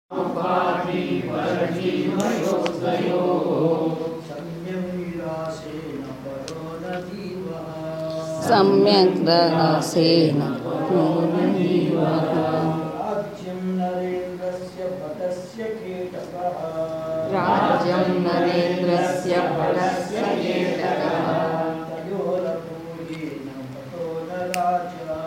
सम्यग्विलासेन परो न जीवः सम्यक् रसेन राज्यं नरेन्द्रस्य भटस्य कीटकः राज्यं नरेन्द्रस्य फलस्य केटकः तयोरपूयेन भटो न राजा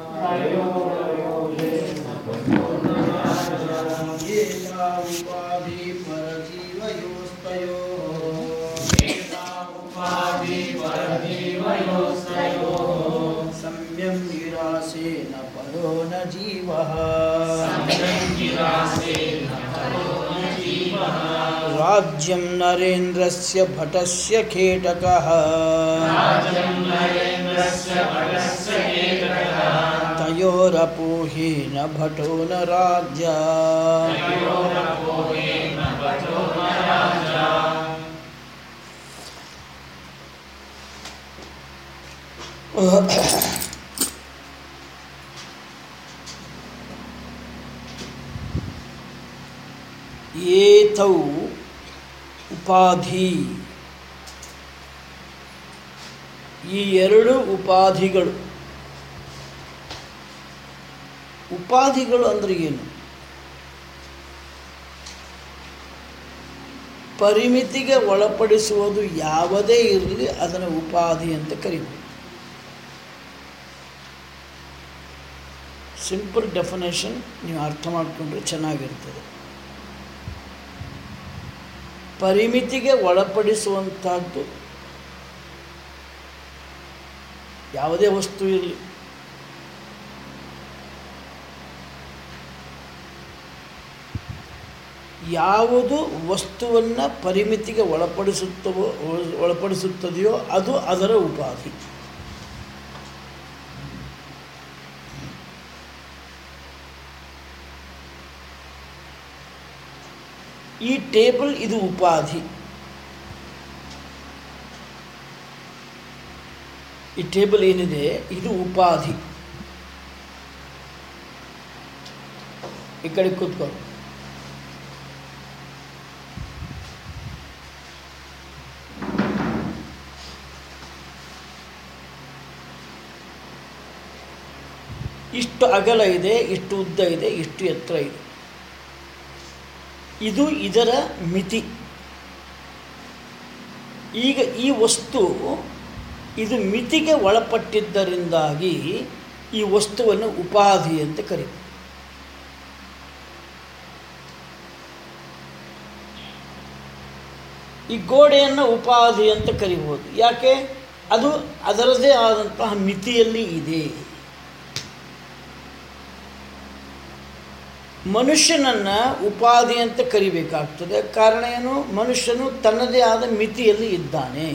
एका उपाधि परजीवयोस्तयोः सम्यं निरासेन परो न जीवः राज्यं नरेन्द्रस्य भटस्य खेटकः तयोरपूहीन भटो न राज्य ಏತೌ ಉಪಾಧಿ ಈ ಎರಡು ಉಪಾಧಿಗಳು ಉಪಾಧಿಗಳು ಅಂದ್ರೆ ಏನು ಪರಿಮಿತಿಗೆ ಒಳಪಡಿಸುವುದು ಯಾವುದೇ ಇರಲಿ ಅದನ್ನು ಉಪಾಧಿ ಅಂತ ಕರೀಬೋದು ಸಿಂಪಲ್ ಡೆಫಿನೇಷನ್ ನೀವು ಅರ್ಥ ಮಾಡಿಕೊಂಡ್ರೆ ಚೆನ್ನಾಗಿರ್ತದೆ ಪರಿಮಿತಿಗೆ ಒಳಪಡಿಸುವಂಥದ್ದು ಯಾವುದೇ ವಸ್ತು ಇರಲಿ ಯಾವುದು ವಸ್ತುವನ್ನು ಪರಿಮಿತಿಗೆ ಒಳಪಡಿಸುತ್ತವೋ ಒಳ- ಒಳಪಡಿಸುತ್ತದೆಯೋ ಅದು ಅದರ ಉಪಾಧಿ ಈ ಟೇಬಲ್ ಇದು ಉಪಾಧಿ ಈ ಟೇಬಲ್ ಏನಿದೆ ಇದು ಉಪಾಧಿ ಈ ಕಡೆ ಕೂತ್ಕೊ ಇಷ್ಟು ಅಗಲ ಇದೆ ಇಷ್ಟು ಉದ್ದ ಇದೆ ಇಷ್ಟು ಎತ್ತರ ಇದೆ ಇದು ಇದರ ಮಿತಿ ಈಗ ಈ ವಸ್ತು ಇದು ಮಿತಿಗೆ ಒಳಪಟ್ಟಿದ್ದರಿಂದಾಗಿ ಈ ವಸ್ತುವನ್ನು ಉಪಾಧಿ ಅಂತ ಕರೀತಾರೆ ಈ ಗೋಡೆಯನ್ನು ಉಪಾಧಿ ಅಂತ ಕರಿಬೋದು ಯಾಕೆ ಅದು ಅದರದೇ ಆದಂತಹ ಮಿತಿಯಲ್ಲಿ ಇದೆ ಮನುಷ್ಯನನ್ನು ಉಪಾಧಿ ಅಂತ ಕರಿಬೇಕಾಗ್ತದೆ ಕಾರಣ ಏನು ಮನುಷ್ಯನು ತನ್ನದೇ ಆದ ಮಿತಿಯಲ್ಲಿ ಇದ್ದಾನೆ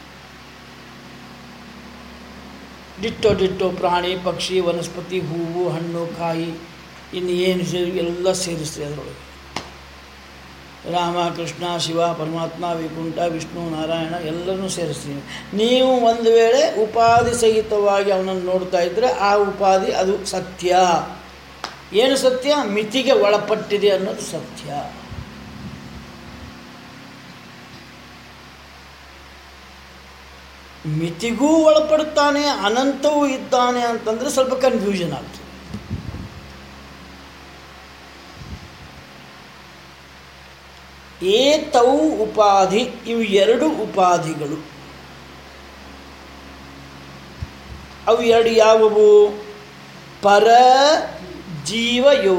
ಡಿಟ್ಟೋ ಡಿಟ್ಟೋ ಪ್ರಾಣಿ ಪಕ್ಷಿ ವನಸ್ಪತಿ ಹೂವು ಹಣ್ಣು ಕಾಯಿ ಇನ್ನು ಏನು ಸೇರಿ ಎಲ್ಲ ಸೇರಿಸ್ತದೆ ಅದರೊಳಗೆ ರಾಮ ಕೃಷ್ಣ ಶಿವ ಪರಮಾತ್ಮ ವೈಕುಂಠ ವಿಷ್ಣು ನಾರಾಯಣ ಎಲ್ಲರನ್ನೂ ಸೇರಿಸ್ತೀವಿ ನೀವು ಒಂದು ವೇಳೆ ಉಪಾಧಿ ಸಹಿತವಾಗಿ ಅವನನ್ನು ನೋಡ್ತಾ ಇದ್ದರೆ ಆ ಉಪಾಧಿ ಅದು ಸತ್ಯ ಏನು ಸತ್ಯ ಮಿತಿಗೆ ಒಳಪಟ್ಟಿದೆ ಅನ್ನೋದು ಸತ್ಯ ಮಿತಿಗೂ ಒಳಪಡುತ್ತಾನೆ ಅನಂತವೂ ಇದ್ದಾನೆ ಅಂತಂದರೆ ಸ್ವಲ್ಪ ಕನ್ಫ್ಯೂಷನ್ ಆಗ್ತದೆ ಏತೌ ಉಪಾಧಿ ಇವು ಎರಡು ಉಪಾಧಿಗಳು ಅವು ಎರಡು ಯಾವುವು ಪರ ಜೀವಯೋ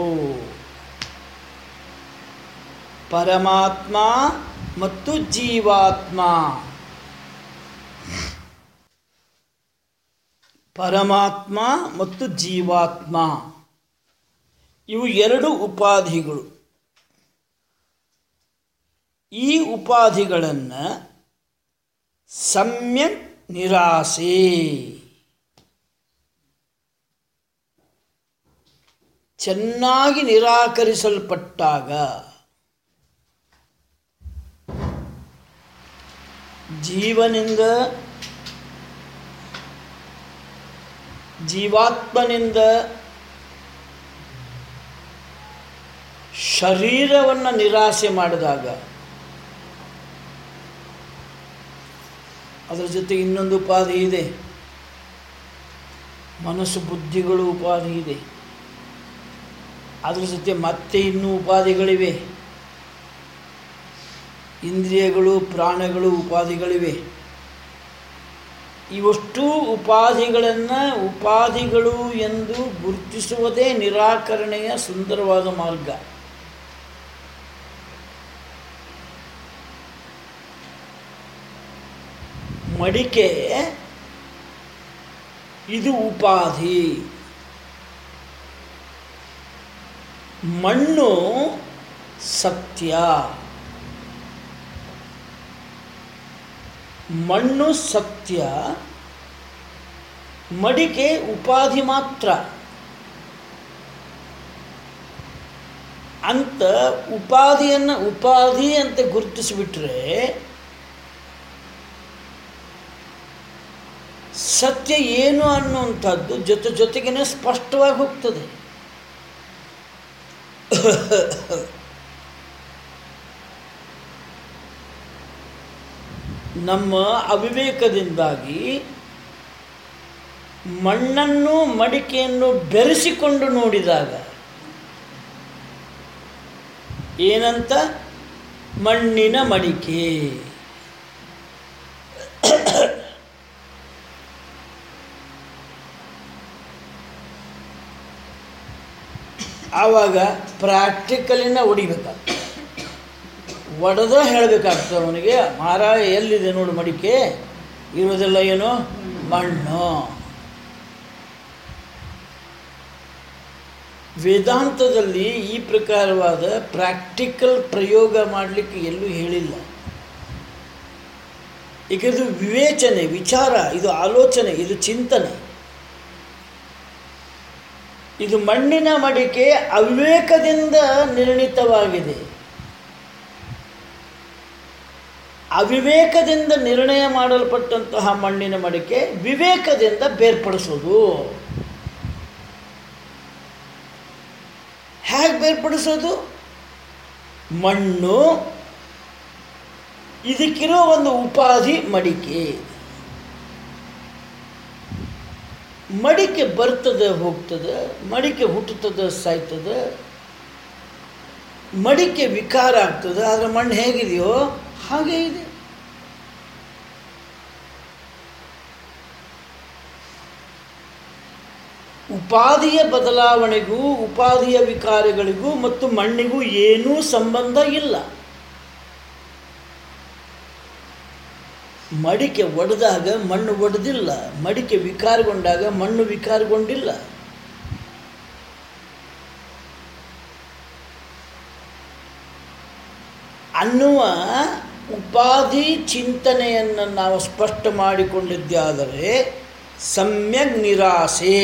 ಪರಮಾತ್ಮ ಮತ್ತು ಜೀವಾತ್ಮ ಪರಮಾತ್ಮ ಮತ್ತು ಜೀವಾತ್ಮ ಇವು ಎರಡು ಉಪಾಧಿಗಳು ಈ ಉಪಾಧಿಗಳನ್ನು ಸಮ್ಯಕ್ ನಿರಾಸೆ ಚೆನ್ನಾಗಿ ನಿರಾಕರಿಸಲ್ಪಟ್ಟಾಗ ಜೀವನಿಂದ ಜೀವಾತ್ಮನಿಂದ ಶರೀರವನ್ನು ನಿರಾಸೆ ಮಾಡಿದಾಗ ಅದರ ಜೊತೆ ಇನ್ನೊಂದು ಉಪಾಧಿ ಇದೆ ಮನಸ್ಸು ಬುದ್ಧಿಗಳು ಉಪಾಧಿ ಇದೆ ಅದರ ಜೊತೆ ಮತ್ತೆ ಇನ್ನೂ ಉಪಾಧಿಗಳಿವೆ ಇಂದ್ರಿಯಗಳು ಪ್ರಾಣಗಳು ಉಪಾಧಿಗಳಿವೆ ಇವಷ್ಟು ಉಪಾಧಿಗಳನ್ನು ಉಪಾಧಿಗಳು ಎಂದು ಗುರುತಿಸುವುದೇ ನಿರಾಕರಣೆಯ ಸುಂದರವಾದ ಮಾರ್ಗ ಮಡಿಕೆ ಇದು ಉಪಾಧಿ ಮಣ್ಣು ಸತ್ಯ ಮಣ್ಣು ಸತ್ಯ ಮಡಿಕೆ ಉಪಾಧಿ ಮಾತ್ರ ಅಂತ ಉಪಾಧಿಯನ್ನು ಉಪಾಧಿ ಅಂತ ಗುರುತಿಸಿಬಿಟ್ರೆ ಸತ್ಯ ಏನು ಅನ್ನುವಂಥದ್ದು ಜೊತೆ ಜೊತೆಗೇನೆ ಸ್ಪಷ್ಟವಾಗಿ ಹೋಗ್ತದೆ ನಮ್ಮ ಅವಿವೇಕದಿಂದಾಗಿ ಮಣ್ಣನ್ನು ಮಡಿಕೆಯನ್ನು ಬೆರೆಸಿಕೊಂಡು ನೋಡಿದಾಗ ಏನಂತ ಮಣ್ಣಿನ ಮಡಿಕೆ ಆವಾಗ ಪ್ರಾಕ್ಟಿಕಲಿನ ಹೊಡಿಬೇಕಾಗ್ತದೆ ಒಡೆದ ಹೇಳಬೇಕಾಗ್ತದೆ ಅವನಿಗೆ ಮಹಾರಾಯ ಎಲ್ಲಿದೆ ನೋಡು ಮಡಿಕೆ ಇರೋದೆಲ್ಲ ಏನು ಮಣ್ಣು ವೇದಾಂತದಲ್ಲಿ ಈ ಪ್ರಕಾರವಾದ ಪ್ರಾಕ್ಟಿಕಲ್ ಪ್ರಯೋಗ ಮಾಡಲಿಕ್ಕೆ ಎಲ್ಲೂ ಹೇಳಿಲ್ಲ ಈಗ ಇದು ವಿವೇಚನೆ ವಿಚಾರ ಇದು ಆಲೋಚನೆ ಇದು ಚಿಂತನೆ ಇದು ಮಣ್ಣಿನ ಮಡಿಕೆ ಅವಿವೇಕದಿಂದ ನಿರ್ಣಿತವಾಗಿದೆ ಅವಿವೇಕದಿಂದ ನಿರ್ಣಯ ಮಾಡಲ್ಪಟ್ಟಂತಹ ಮಣ್ಣಿನ ಮಡಿಕೆ ವಿವೇಕದಿಂದ ಬೇರ್ಪಡಿಸೋದು ಹೇಗೆ ಬೇರ್ಪಡಿಸೋದು ಮಣ್ಣು ಇದಕ್ಕಿರೋ ಒಂದು ಉಪಾಧಿ ಮಡಿಕೆ ಮಡಿಕೆ ಬರ್ತದೆ ಹೋಗ್ತದೆ ಮಡಿಕೆ ಹುಟ್ಟುತ್ತದೆ ಸಾಯ್ತದೆ ಮಡಿಕೆ ವಿಕಾರ ಆಗ್ತದೆ ಆದರೆ ಮಣ್ಣು ಹೇಗಿದೆಯೋ ಹಾಗೇ ಇದೆ ಉಪಾಧಿಯ ಬದಲಾವಣೆಗೂ ಉಪಾಧಿಯ ವಿಕಾರಗಳಿಗೂ ಮತ್ತು ಮಣ್ಣಿಗೂ ಏನೂ ಸಂಬಂಧ ಇಲ್ಲ ಮಡಿಕೆ ಒಡೆದಾಗ ಮಣ್ಣು ಒಡೆದಿಲ್ಲ ಮಡಿಕೆ ವಿಕಾರಗೊಂಡಾಗ ಮಣ್ಣು ವಿಕಾರಗೊಂಡಿಲ್ಲ ಅನ್ನುವ ಉಪಾಧಿ ಚಿಂತನೆಯನ್ನು ನಾವು ಸ್ಪಷ್ಟ ಮಾಡಿಕೊಂಡಿದ್ದಾದರೆ ಸಮ್ಯಕ್ ನಿರಾಸೆ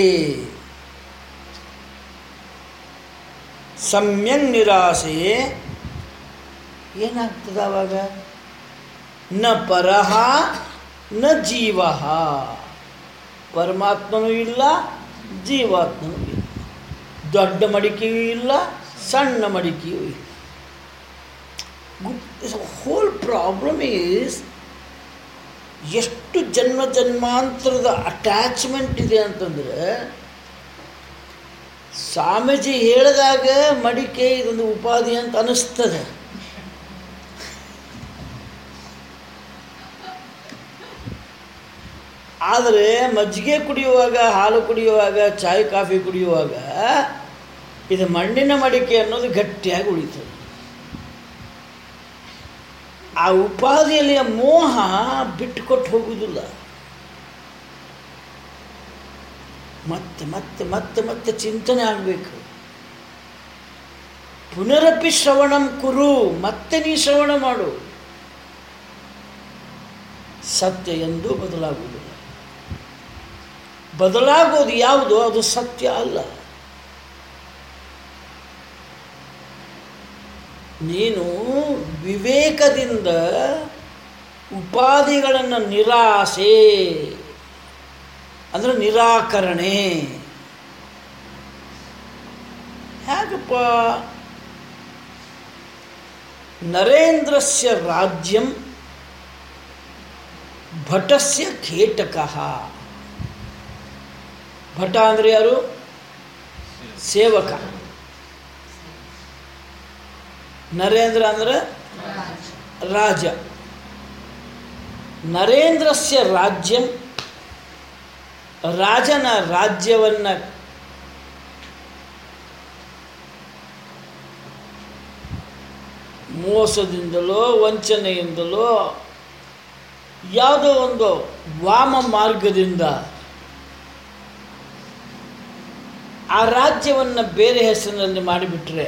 ಸಮ್ಯಕ್ ನಿರಾಸೆ ಏನಾಗ್ತದೆ ಆವಾಗ ನ ಪರಹ ನ ಜೀವ ಪರಮಾತ್ಮನೂ ಇಲ್ಲ ಜೀವಾತ್ಮನೂ ಇಲ್ಲ ದೊಡ್ಡ ಮಡಿಕೆಯೂ ಇಲ್ಲ ಸಣ್ಣ ಮಡಿಕೆಯೂ ಇಲ್ಲ ಹೋಲ್ ಪ್ರಾಬ್ಲಮ್ ಈಸ್ ಎಷ್ಟು ಜನ್ಮ ಜನ್ಮಾಂತರದ ಅಟ್ಯಾಚ್ಮೆಂಟ್ ಇದೆ ಅಂತಂದರೆ ಸ್ವಾಮೀಜಿ ಹೇಳಿದಾಗ ಮಡಿಕೆ ಇದೊಂದು ಉಪಾಧಿ ಅಂತ ಅನಿಸ್ತದೆ ಆದರೆ ಮಜ್ಜಿಗೆ ಕುಡಿಯುವಾಗ ಹಾಲು ಕುಡಿಯುವಾಗ ಚಾಯ್ ಕಾಫಿ ಕುಡಿಯುವಾಗ ಇದು ಮಣ್ಣಿನ ಮಡಿಕೆ ಅನ್ನೋದು ಗಟ್ಟಿಯಾಗಿ ಉಳಿತದೆ ಆ ಉಪಾಧಿಯಲ್ಲಿಯ ಮೋಹ ಬಿಟ್ಟುಕೊಟ್ಟು ಹೋಗುವುದಿಲ್ಲ ಮತ್ತೆ ಮತ್ತೆ ಮತ್ತೆ ಮತ್ತೆ ಚಿಂತನೆ ಆಗಬೇಕು ಪುನರಪಿ ಶ್ರವಣಂ ಕುರು ಮತ್ತೆ ನೀ ಶ್ರವಣ ಮಾಡು ಸತ್ಯ ಎಂದೂ ಬದಲಾಗುವುದಿಲ್ಲ ಬದಲಾಗೋದು ಯಾವುದು ಅದು ಸತ್ಯ ಅಲ್ಲ ನೀನು ವಿವೇಕದಿಂದ ಉಪಾಧಿಗಳನ್ನು ನಿರಾಸೆ ಅಂದರೆ ನಿರಾಕರಣೆ ಹೇಗಪ್ಪ ನರೇಂದ್ರಸ್ಯ ರಾಜ್ಯಂ ಭಟಸ್ಯ ಖೇಟಕಃ ಭಟ ಅಂದರೆ ಯಾರು ಸೇವಕ ನರೇಂದ್ರ ಅಂದರೆ ರಾಜ ನರೇಂದ್ರಸ್ಯ ರಾಜ್ಯಂ ರಾಜನ ರಾಜ್ಯವನ್ನು ಮೋಸದಿಂದಲೋ ವಂಚನೆಯಿಂದಲೋ ಯಾವುದೋ ಒಂದು ವಾಮ ಮಾರ್ಗದಿಂದ ಆ ರಾಜ್ಯವನ್ನು ಬೇರೆ ಹೆಸರಿನಲ್ಲಿ ಮಾಡಿಬಿಟ್ರೆ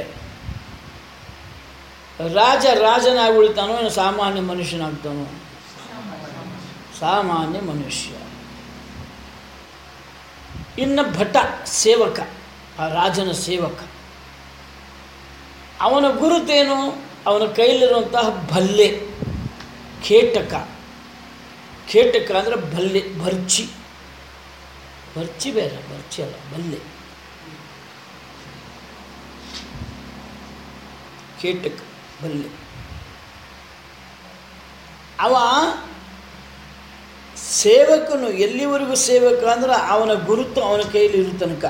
ರಾಜ ರಾಜನಾಗಿ ಉಳಿತಾನೋ ಏನು ಸಾಮಾನ್ಯ ಮನುಷ್ಯನಾಗ್ತಾನೋ ಸಾಮಾನ್ಯ ಮನುಷ್ಯ ಇನ್ನು ಭಟ ಸೇವಕ ಆ ರಾಜನ ಸೇವಕ ಅವನ ಗುರುತೇನು ಅವನ ಕೈಲಿರುವಂತಹ ಭಲ್ಲೆ ಖೇಟಕ ಖೇಟಕ ಅಂದರೆ ಭಲ್ಲೆ ಭರ್ಚಿ ಭರ್ಚಿ ಬೇರೆ ಭರ್ಚಿ ಅಲ್ಲ ಭಲ್ಲೆ ಖೇಟಕ ಭಲ್ಲೆ ಅವ ಸೇವಕನು ಎಲ್ಲಿವರೆಗೂ ಸೇವಕ ಅಂದ್ರೆ ಅವನ ಗುರುತು ಅವನ ಕೈಯಲ್ಲಿ ಇರೋ ತನಕ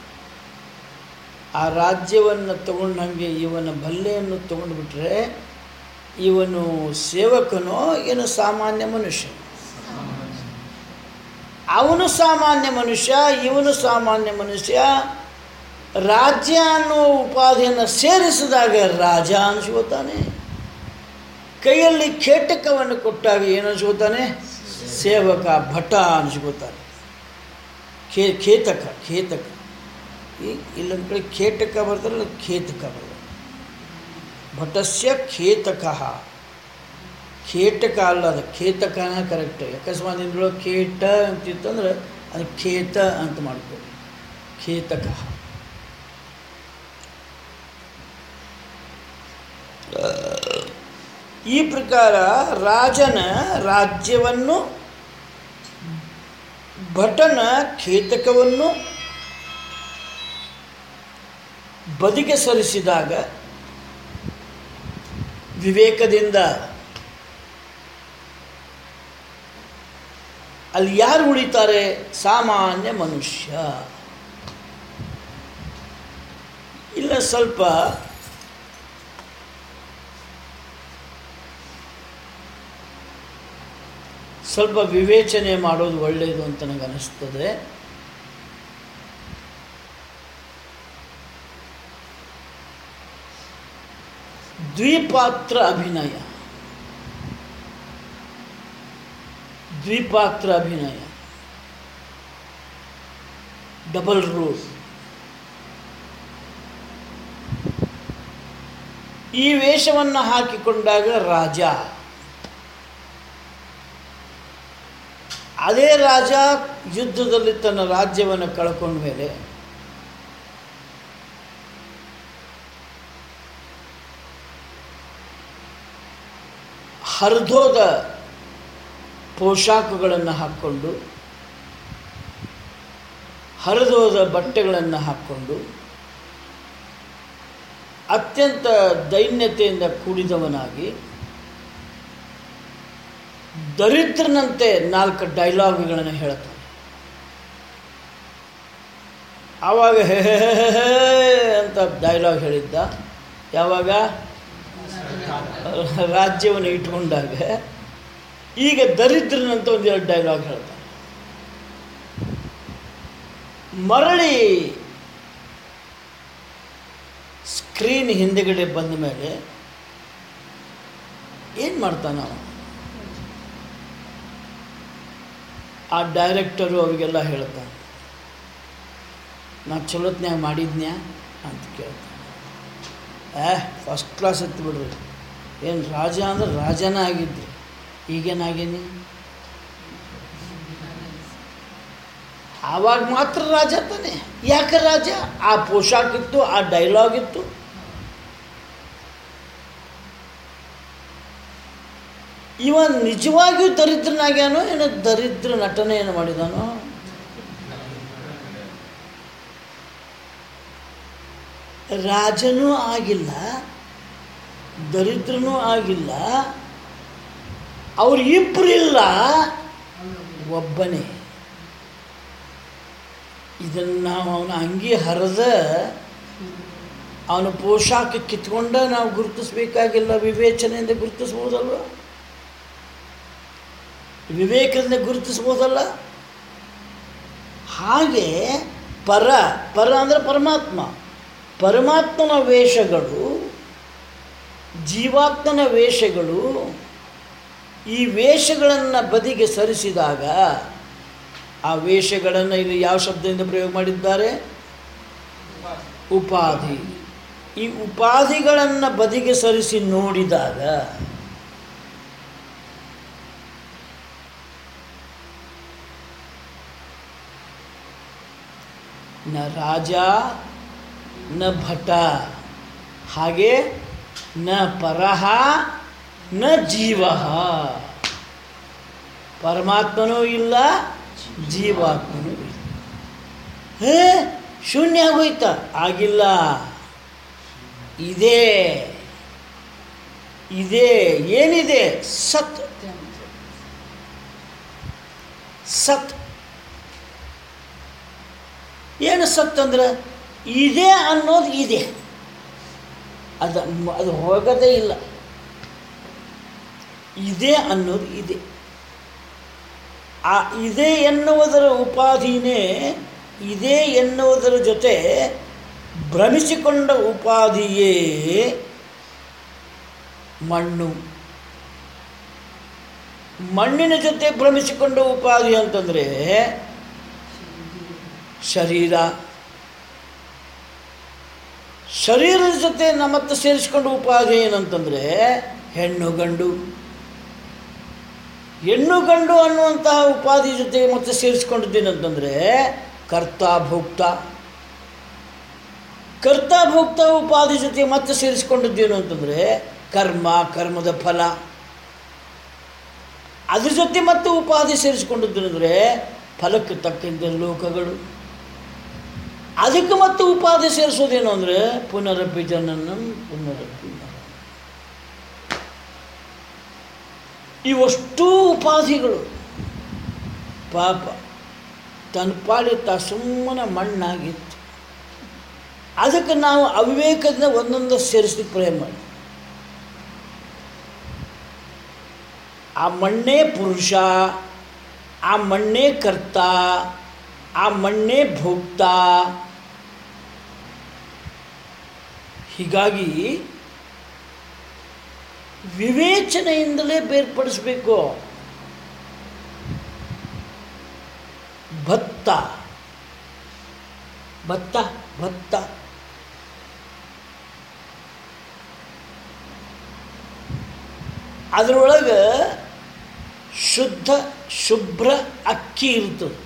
ಆ ರಾಜ್ಯವನ್ನು ತಗೊಂಡಂಗೆ ಇವನ ಭಲ್ಲೆಯನ್ನು ತಗೊಂಡ್ಬಿಟ್ರೆ ಇವನು ಸೇವಕನೋ ಏನು ಸಾಮಾನ್ಯ ಮನುಷ್ಯ ಅವನು ಸಾಮಾನ್ಯ ಮನುಷ್ಯ ಇವನು ಸಾಮಾನ್ಯ ಮನುಷ್ಯ ರಾಜ್ಯ ಅನ್ನೋ ಉಪಾಧಿಯನ್ನು ಸೇರಿಸಿದಾಗ ರಾಜ ಅನಿಸ್ಕೋತಾನೆ ಕೈಯಲ್ಲಿ ಖೇಟಕವನ್ನು ಕೊಟ್ಟಾಗ ಏನು ಅನಿಸ್ಕೋತಾನೆ ಸೇವಕ ಭಟ ಅನಿಸ್ಕೋತಾನೆ ಖೇ ಖೇತಕ ಖೇತಕ ಈ ಇಲ್ಲೊಂದು ಕಡೆ ಖೇಟಕ ಬರ್ತಾರಲ್ಲ ಖೇತಕ ಬರ್ತದೆ ಭಟಸ್ಯ ಖೇತಕ ಖೇಟಕ ಅಲ್ಲ ಅದು ಖೇತಕನ ಕರೆಕ್ಟ್ ಅಕಸ್ಮಾತ್ ಇದ್ರೊಳಗೆ ಖೇಟ ಅಂತಿತ್ತಂದ್ರೆ ಅದು ಖೇತ ಅಂತ ಮಾಡ್ಕೊಳ್ಳಿ ಖೇತಕ ಈ ಪ್ರಕಾರ ರಾಜನ ರಾಜ್ಯವನ್ನು ಭಟನ ಖೇತಕವನ್ನು ಬದಿಗೆ ಸರಿಸಿದಾಗ ವಿವೇಕದಿಂದ ಅಲ್ಲಿ ಯಾರು ಉಳಿತಾರೆ ಸಾಮಾನ್ಯ ಮನುಷ್ಯ ಇಲ್ಲ ಸ್ವಲ್ಪ ಸ್ವಲ್ಪ ವಿವೇಚನೆ ಮಾಡೋದು ಒಳ್ಳೆಯದು ಅಂತ ನನಗೆ ಅನಿಸ್ತದೆ ದ್ವಿಪಾತ್ರ ಅಭಿನಯ ದ್ವಿಪಾತ್ರ ಅಭಿನಯ ಡಬಲ್ ರೋಲ್ ಈ ವೇಷವನ್ನು ಹಾಕಿಕೊಂಡಾಗ ರಾಜ ಅದೇ ರಾಜ ಯುದ್ಧದಲ್ಲಿ ತನ್ನ ರಾಜ್ಯವನ್ನು ಕಳ್ಕೊಂಡ ಮೇಲೆ ಹರಿದೋದ ಪೋಷಾಕುಗಳನ್ನು ಹಾಕ್ಕೊಂಡು ಹರಿದೋದ ಬಟ್ಟೆಗಳನ್ನು ಹಾಕ್ಕೊಂಡು ಅತ್ಯಂತ ದೈನ್ಯತೆಯಿಂದ ಕೂಡಿದವನಾಗಿ ದರಿದ್ರನಂತೆ ನಾಲ್ಕು ಡೈಲಾಗ್ಗಳನ್ನು ಹೇಳ್ತಾನೆ ಆವಾಗ ಹೇ ಹೇ ಹೇ ಹೇ ಹೇ ಅಂತ ಡೈಲಾಗ್ ಹೇಳಿದ್ದ ಯಾವಾಗ ರಾಜ್ಯವನ್ನು ಇಟ್ಕೊಂಡಾಗ ಈಗ ದರಿದ್ರನಂತ ಒಂದೆರಡು ಡೈಲಾಗ್ ಹೇಳ್ತಾನೆ ಮರಳಿ ಸ್ಕ್ರೀನ್ ಹಿಂದೆಗಡೆ ಬಂದ ಮೇಲೆ ಏನು ಮಾಡ್ತಾನ ಅವ ಆ ಡೈರೆಕ್ಟರು ಅವರಿಗೆಲ್ಲ ಹೇಳ್ತಾನೆ ನಾ ಚಲೋತ್ನ್ಯಾಗ ಮಾಡಿದ್ನ್ಯಾ ಅಂತ ಕೇಳ್ತಾನೆ ಏ ಫಸ್ಟ್ ಕ್ಲಾಸ್ ಎತ್ತು ಬಿಡ್ರಿ ಏನು ರಾಜ ಅಂದ್ರೆ ರಾಜನ ಆಗಿದ್ರಿ ಈಗೇನಾಗೀನಿ ಆವಾಗ ಮಾತ್ರ ರಾಜ ತಾನೆ ಯಾಕೆ ರಾಜ ಆ ಪೋಷಾಕ್ ಇತ್ತು ಆ ಡೈಲಾಗ್ ಇತ್ತು ಇವ ನಿಜವಾಗಿಯೂ ದರಿದ್ರನಾಗ್ಯಾನೋ ಏನೋ ದರಿದ್ರ ನಟನೆ ಏನು ಮಾಡಿದಾನೋ ರಾಜನೂ ಆಗಿಲ್ಲ ದರಿದ್ರನೂ ಆಗಿಲ್ಲ ಅವ್ರು ಇಬ್ಬರಿಲ್ಲ ಒಬ್ಬನೇ ಇದನ್ನು ನಾವು ಅವನ ಅಂಗಿ ಹರಿದ ಅವನ ಪೋಷಾಕ ಕಿತ್ಕೊಂಡ ನಾವು ಗುರುತಿಸ್ಬೇಕಾಗಿಲ್ಲ ವಿವೇಚನೆಯಿಂದ ಗುರುತಿಸ್ಬೋದಲ್ವ ವಿವೇಕದಿಂದ ಗುರುತಿಸ್ಬೋದಲ್ಲ ಹಾಗೆ ಪರ ಪರ ಅಂದರೆ ಪರಮಾತ್ಮ ಪರಮಾತ್ಮನ ವೇಷಗಳು ಜೀವಾತ್ಮನ ವೇಷಗಳು ಈ ವೇಷಗಳನ್ನು ಬದಿಗೆ ಸರಿಸಿದಾಗ ಆ ವೇಷಗಳನ್ನು ಇಲ್ಲಿ ಯಾವ ಶಬ್ದದಿಂದ ಪ್ರಯೋಗ ಮಾಡಿದ್ದಾರೆ ಉಪಾಧಿ ಈ ಉಪಾಧಿಗಳನ್ನು ಬದಿಗೆ ಸರಿಸಿ ನೋಡಿದಾಗ ನ ರಾಜ ನ ಭಟ ಹಾಗೆ ನ ಪರಹ ನ ಜೀವ ಪರಮಾತ್ಮನೂ ಇಲ್ಲ ಜೀವಾತ್ಮನೂ ಇಲ್ಲ ಹೇ ಶೂನ್ಯ ಆಗೋಯ್ತ ಆಗಿಲ್ಲ ಇದೇ ಇದೇ ಏನಿದೆ ಸತ್ ಸತ್ ಏನು ಸತ್ ಅಂದ್ರೆ ಇದೆ ಅನ್ನೋದು ಇದೆ ಅದು ಅದು ಹೋಗೋದೇ ಇಲ್ಲ ಇದೆ ಅನ್ನೋದು ಇದೆ ಆ ಇದೆ ಎನ್ನುವುದರ ಉಪಾಧಿನೇ ಇದೆ ಎನ್ನುವುದರ ಜೊತೆ ಭ್ರಮಿಸಿಕೊಂಡ ಉಪಾಧಿಯೇ ಮಣ್ಣು ಮಣ್ಣಿನ ಜೊತೆ ಭ್ರಮಿಸಿಕೊಂಡ ಉಪಾಧಿ ಅಂತಂದರೆ ಶರೀರ ಶರೀರದ ಜೊತೆ ನಮ್ಮತ್ತ ಸೇರಿಸಿಕೊಂಡು ಉಪಾಧಿ ಏನಂತಂದರೆ ಹೆಣ್ಣು ಗಂಡು ಹೆಣ್ಣು ಗಂಡು ಅನ್ನುವಂತಹ ಉಪಾಧಿ ಜೊತೆ ಮತ್ತೆ ಸೇರಿಸ್ಕೊಂಡಿದ್ದೇನಂತಂದರೆ ಕರ್ತ ಭೋಕ್ತ ಕರ್ತ ಭೋಕ್ತ ಉಪಾಧಿ ಜೊತೆ ಮತ್ತೆ ಸೇರಿಸ್ಕೊಂಡಿದ್ದೇನು ಅಂತಂದರೆ ಕರ್ಮ ಕರ್ಮದ ಫಲ ಅದ್ರ ಜೊತೆ ಮತ್ತೆ ಉಪಾಧಿ ಸೇರಿಸ್ಕೊಂಡಿದ್ದೇನೆಂದರೆ ಫಲಕ್ಕೆ ತಕ್ಕಂತೆ ಲೋಕಗಳು ಅದಕ್ಕೆ ಮತ್ತೆ ಉಪಾಧಿ ಸೇರಿಸೋದೇನು ಅಂದರೆ ಪುನರಪಿ ಜನನ ಪುನರಪಿ ಮರಣ. ಇವಷ್ಟೂ ಉಪಾಧಿಗಳು ಪಾಪ ತನ್ನ ಪಾಡಿ ತಾ ಸುಮ್ಮನೆ ಮಣ್ಣಾಗಿತ್ತು ಅದಕ್ಕೆ ನಾವು ಅವಿವೇಕದಿಂದ ಒಂದೊಂದು ಸೇರಿಸ್ಲಿಕ್ಕೆ ಪ್ರಯತ್ನ ಮಾಡಿ ಆ ಮಣ್ಣೇ ಪುರುಷ ಆ ಮಣ್ಣೇ ಕರ್ತ ಆ ಮಣ್ಣೇ ಭೋಕ್ತ ಹೀಗಾಗಿ ವಿವೇಚನೆಯಿಂದಲೇ ಬೇರ್ಪಡಿಸಬೇಕು ಭತ್ತ ಭತ್ತ ಭತ್ತ ಅದರೊಳಗೆ ಶುದ್ಧ ಶುಭ್ರ ಅಕ್ಕಿ ಇರ್ತದೆ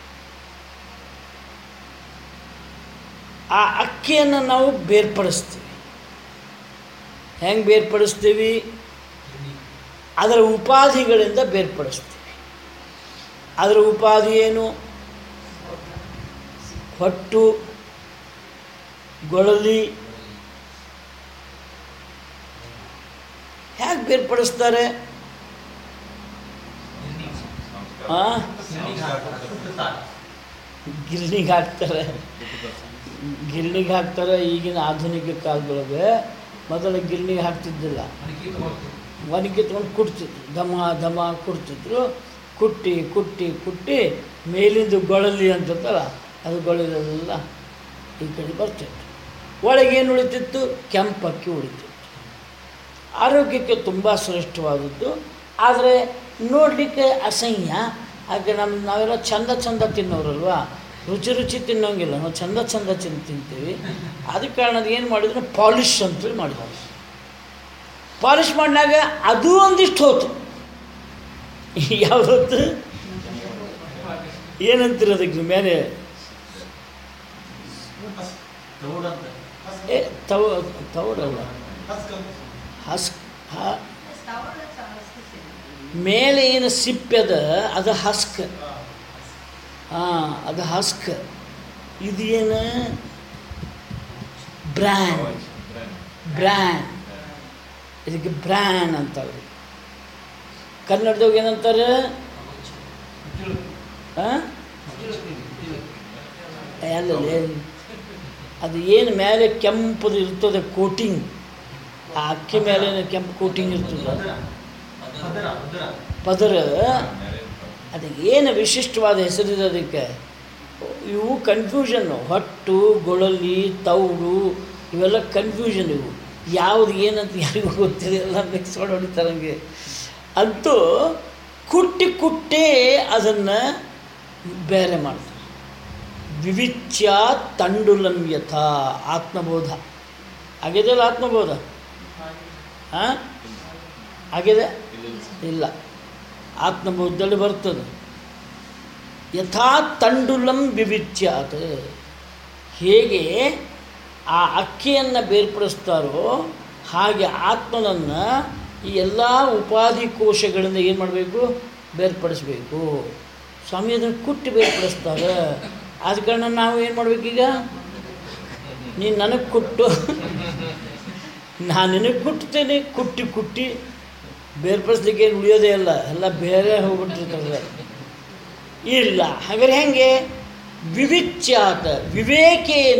ಆ ಅಕ್ಕಿಯನ್ನು ನಾವು ಬೇರ್ಪಡಿಸ್ತೀವಿ ಹೆಂಗೆ ಬೇರ್ಪಡಿಸ್ತೀವಿ ಅದರ ಉಪಾಧಿಗಳಿಂದ ಬೇರ್ಪಡಿಸ್ತೀವಿ ಅದರ ಉಪಾಧಿ ಏನು ಹೊಟ್ಟು ಗೊಳಲಿ ಹೇಗೆ ಬೇರ್ಪಡಿಸ್ತಾರೆ ಆ? ಗಿರ್ನಿಗೆ ಹಾಕ್ತಾರೆ ಗಿರ್ನಿಗೆ ಹಾಕ್ತಾರೆ ಈಗಿನ ಆಧುನಿಕ ಕಾಲದೊಳಗೆ ಮೊದಲು ಗಿರ್ನಿಗೆ ಹಾಕ್ತಿದ್ದಿಲ್ಲ ಒನಗಿ ತೊಗೊಂಡು ಕುಟ್ತಿದ್ರು ಧಮ ಧಮ ಕುಟ್ತಿದ್ರು ಕುಟ್ಟಿ ಕುಟ್ಟಿ ಕುಟ್ಟಿ ಮೇಲಿಂದ ಗೊಳಲಿ ಅಂತಂತಲ್ಲ ಅದು ಗೊಳಲೆಲ್ಲ ಈ ಕಡೆ ಬರ್ತಿತ್ತು ಒಳಗೇನು ಉಳಿತಿತ್ತು ಕೆಂಪಕ್ಕಿ ಉಳಿತಿತ್ತು ಆರೋಗ್ಯಕ್ಕೆ ತುಂಬ ಶ್ರೇಷ್ಠವಾದದ್ದು ಆದರೆ ನೋಡಲಿಕ್ಕೆ ಅಸಹ್ಯ ಹಾಗೆ ನಮ್ಮ ನಾವೆಲ್ಲ ಚಂದ ಚಂದ ತಿನ್ನೋರಲ್ವಾ ರುಚಿ ರುಚಿ ತಿನ್ನೋಂಗಿಲ್ಲ ನಾವು ಚಂದ ಚಂದ ತಿನ್ ತಿಂತೀವಿ ಅದಕ್ಕೆ ಕಾರಣದ ಏನು ಮಾಡಿದ್ರು ಪಾಲಿಷ್ ಅಂತೇಳಿ ಮಾಡಿದ್ರು ಪಾಲಿಷ್ ಮಾಡಿದಾಗ ಅದು ಒಂದಿಷ್ಟು ಹೋತು ಯಾವ್ದು ಹೊತ್ತು ಏನಂತೀರ ಅದಕ್ಕೆ ಮೇಲೆ ಏ ತವ ತವಡಲ್ಲ ಹಸ್ಕ್ ಹ ಮೇಲೆ ಏನು ಸಿಪ್ಪೆದ ಅದು ಹಸ್ಕ್ ಹಾಂ ಅದು ಹಸ್ಕ್ ಇದು ಏನು ಬ್ರ್ಯಾಂಡ್ ಬ್ರ್ಯಾಂಡ್ ಇದಕ್ಕೆ ಬ್ರ್ಯಾನ್ ಅಂತಾರೆ ಕನ್ನಡದಾಗ ಏನಂತಾರೆ ಹಾಂ ಅಲ್ಲೇ ಅದು ಏನು ಮೇಲೆ ಕೆಂಪದು ಇರ್ತದೆ ಕೋಟಿಂಗ್ ಆ ಅಕ್ಕಿ ಮೇಲೆ ಕೆಂಪು ಕೋಟಿಂಗ್ ಇರ್ತದೆ ಪದರ ಅದಕ್ಕೆ ಏನು ವಿಶಿಷ್ಟವಾದ ಹೆಸರಿದೆ ಅದಕ್ಕೆ ಇವು ಕನ್ಫ್ಯೂಷನ್ನು ಹೊಟ್ಟು ಗೊಳಲಿ ತೌಡು ಇವೆಲ್ಲ ಕನ್ಫ್ಯೂಷನ್ ಇವು ಯಾವುದು ಏನಂತ ಯಾರಿಗೂ ಗೊತ್ತಿದೆ ಎಲ್ಲ ಮಿಕ್ಸ್ ಮಾಡಿ ಹೊಡಿತಾರೆ ಹಂಗೆ ಅಂತೂ ಕುಟ್ಟಿ ಕುಟ್ಟೇ ಅದನ್ನು ಬೇರೆ ಮಾಡ್ತಾರೆ ವಿವಿಚ್ಯ ತಂಡುಲಂ ಯಥ ಆತ್ಮಬೋಧ ಆಗಿದೆಯಲ್ಲ ಆತ್ಮಬೋಧ ಹಾಂ ಆಗಿದೆ ಇಲ್ಲ ಆತ್ಮಬೋಧದಲ್ಲಿ ಬರ್ತದೆ ಯಥಾ ತಂಡುಲಂ ವಿವಿಚ್ಯಾತ್ ಹೇಗೆ ಆ ಅಕ್ಕಿಯನ್ನು ಬೇರ್ಪಡಿಸ್ತಾರೋ ಹಾಗೆ ಆತ್ಮನನ್ನು ಈ ಎಲ್ಲ ಉಪಾಧಿ ಕೋಶಗಳಿಂದ ಏನು ಮಾಡಬೇಕು ಬೇರ್ಪಡಿಸ್ಬೇಕು ಸ್ವಾಮಿ ಅದನ್ನು ಕುಟ್ಟಿ ಬೇರ್ಪಡಿಸ್ತಾರೆ ಆದ ಕಾರಣ ನಾವು ಏನು ಮಾಡ್ಬೇಕೀಗ ನೀನು ನನಗೆ ಕುಟ್ಟು ನಾನು ನಿನಗೆ ಕುಟ್ತೇನೆ ಕುಟ್ಟಿ ಕುಟ್ಟಿ ಬೇರ್ಪಡಿಸ್ಲಿಕ್ಕೆ ಏನು ಉಳಿಯೋದೇ ಇಲ್ಲ ಎಲ್ಲ ಬೇರೆ ಹೋಗ್ಬಿಟ್ಟಿರ್ತದೆ ಇಲ್ಲ ಹಾಗಾದ್ರೆ ಹೆಂಗೆ ವಿವಿಚ್ಯಾತ ವಿವೇಕೇನ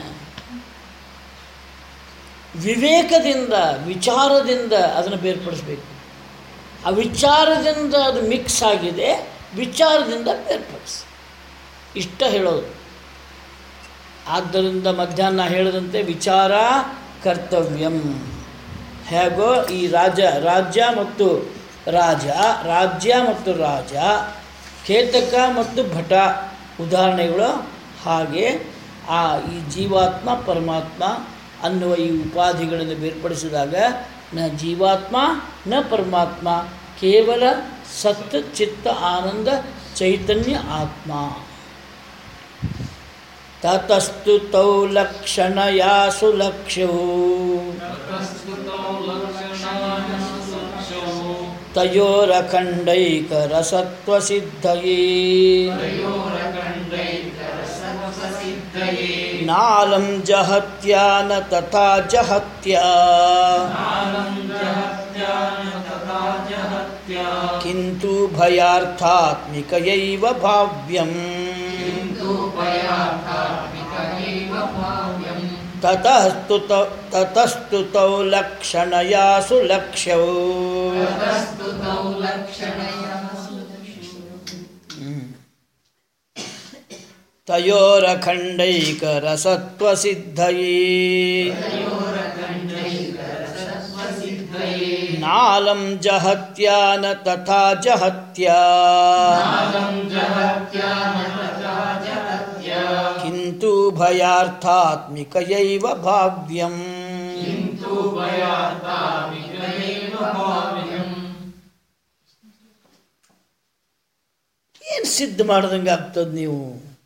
ವಿವೇಕದಿಂದ ವಿಚಾರದಿಂದ ಅದನ್ನು ಬೇರ್ಪಡಿಸ್ಬೇಕು ಆ ವಿಚಾರದಿಂದ ಅದು ಮಿಕ್ಸ್ ಆಗಿದೆ ವಿಚಾರದಿಂದ ಬೇರ್ಪಡಿಸಿ ಇಷ್ಟ ಹೇಳೋದು ಆದ್ದರಿಂದ ಮಧ್ಯಾಹ್ನ ಹೇಳಿದಂತೆ ವಿಚಾರ ಕರ್ತವ್ಯಂ ಹೇಗೋ ಈ ರಾಜ ರಾಜ್ಯ ಮತ್ತು ರಾಜ ರಾಜ್ಯ ಮತ್ತು ರಾಜ ಕೇತಕ ಮತ್ತು ಭಟ ಉದಾಹರಣೆಗಳು ಹಾಗೆ ಆ ಈ ಜೀವಾತ್ಮ ಪರಮಾತ್ಮ ಅನ್ನುವ ಈ ಉಪಾಧಿಗಳನ್ನು ಬೇರ್ಪಡಿಸಿದಾಗ ನ ಜೀವಾತ್ಮ ನ ಪರಮಾತ್ಮ ಕೇವಲ ಸತ್ ಚಿತ್ತ ಆನಂದ ಚೈತನ್ಯ ಆತ್ಮ ತತಸ್ತು ತೌ ಲಕ್ಷಣಯಾಸು ಲಕ್ಷ್ಯೌ ತಯೋರಖಂಡೈಕರಸತ್ವಸಿದ್ಧಯೇ ನಾಲಂ ಜಹತ್ಯಾ ನ ತಥಾ ಜಹತ್ಯಾ किन्तु भयार्थात्मिकयैव भाव्यम् ततस्तु तौ ततस्तु तौ लक्षणयासु लक्ष्यौ तयोरखण्डैकरसत्त्वसिद्धये नालं जहत्या न तथा जहत्या किन्तु भयार्थात्मिकयैव भाव्यम् ಏನು ಸಿದ್ಧ ಮಾಡ್ದಂಗೆ ಆಗ್ತದೆ ನೀವು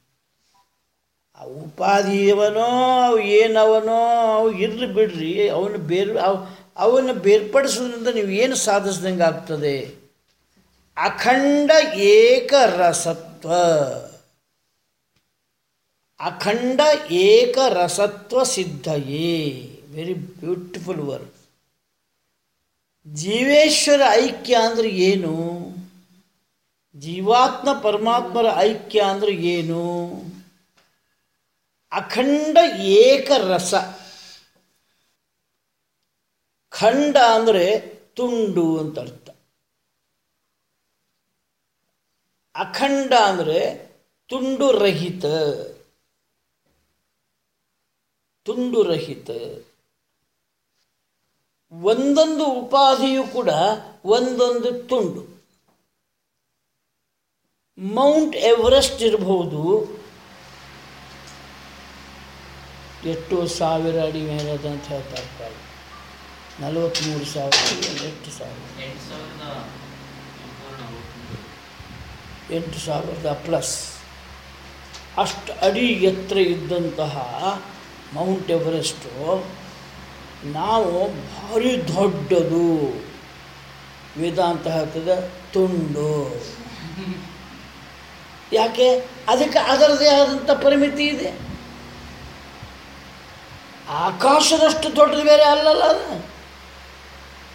ಆ ಉಪಾಧಿ ಅವನೋ ಅವು ಏನವನೋ ಅವು ಇರ್ಲಿ ಬಿಡ್ರಿ ಅವನು ಬೇರ್ ಅವ್ ಅವನ್ನ ಬೇರ್ಪಡಿಸೋದ್ರಿಂದ ನೀವು ಏನು ಸಾಧಿಸ್ದಂಗೆ ಆಗ್ತದೆ ಅಖಂಡ ಏಕರಸತ್ವ ಅಖಂಡ ಏಕರಸತ್ವ ಸಿದ್ಧಯೇ ವೆರಿ ಬ್ಯೂಟಿಫುಲ್ ವರ್ಡ್ ಜೀವೇಶ್ವರ ಐಕ್ಯ ಅಂದ್ರೆ ಏನು ಜೀವಾತ್ಮ ಪರಮಾತ್ಮರ ಐಕ್ಯ ಅಂದ್ರೆ ಏನು ಅಖಂಡ ಏಕರಸ ಖಂಡ ಅಂದರೆ ತುಂಡು ಅಂತ ಅರ್ಥ ಅಖಂಡ ಅಂದರೆ ತುಂಡು ರಹಿತ ತುಂಡು ರಹಿತ ಒಂದೊಂದು ಉಪಾಧಿಯು ಕೂಡ ಒಂದೊಂದು ತುಂಡು ಮೌಂಟ್ ಎವರೆಸ್ಟ್ ಇರಬಹುದು ಎಷ್ಟು ಸಾವಿರ ಅಡಿ ಮೇಲದ ಅಂತ ಹೇಳ್ತಾ ಇರ್ತಾರೆ ನಲವತ್ತ್ಮೂರು ಸಾವಿರ ಎಷ್ಟು ಸಾವಿರ ಎಂಟು ಸಾವಿರದ ಪ್ಲಸ್ ಅಷ್ಟು ಅಡಿ ಎತ್ತರ ಇದ್ದಂತಹ ಮೌಂಟ್ ಎವರೆಸ್ಟು ನಾವು ಭಾರಿ ದೊಡ್ಡದು ವೇದಾಂತ ಹೇಳ್ತದೆ ತುಂಡು ಯಾಕೆ ಅದಕ್ಕೆ ಅದರದೇ ಆದಂಥ ಪರಿಮಿತಿ ಇದೆ ಆಕಾಶದಷ್ಟು ದೊಡ್ಡದು ಬೇರೆ ಅಲ್ಲಲ್ಲ ಅದು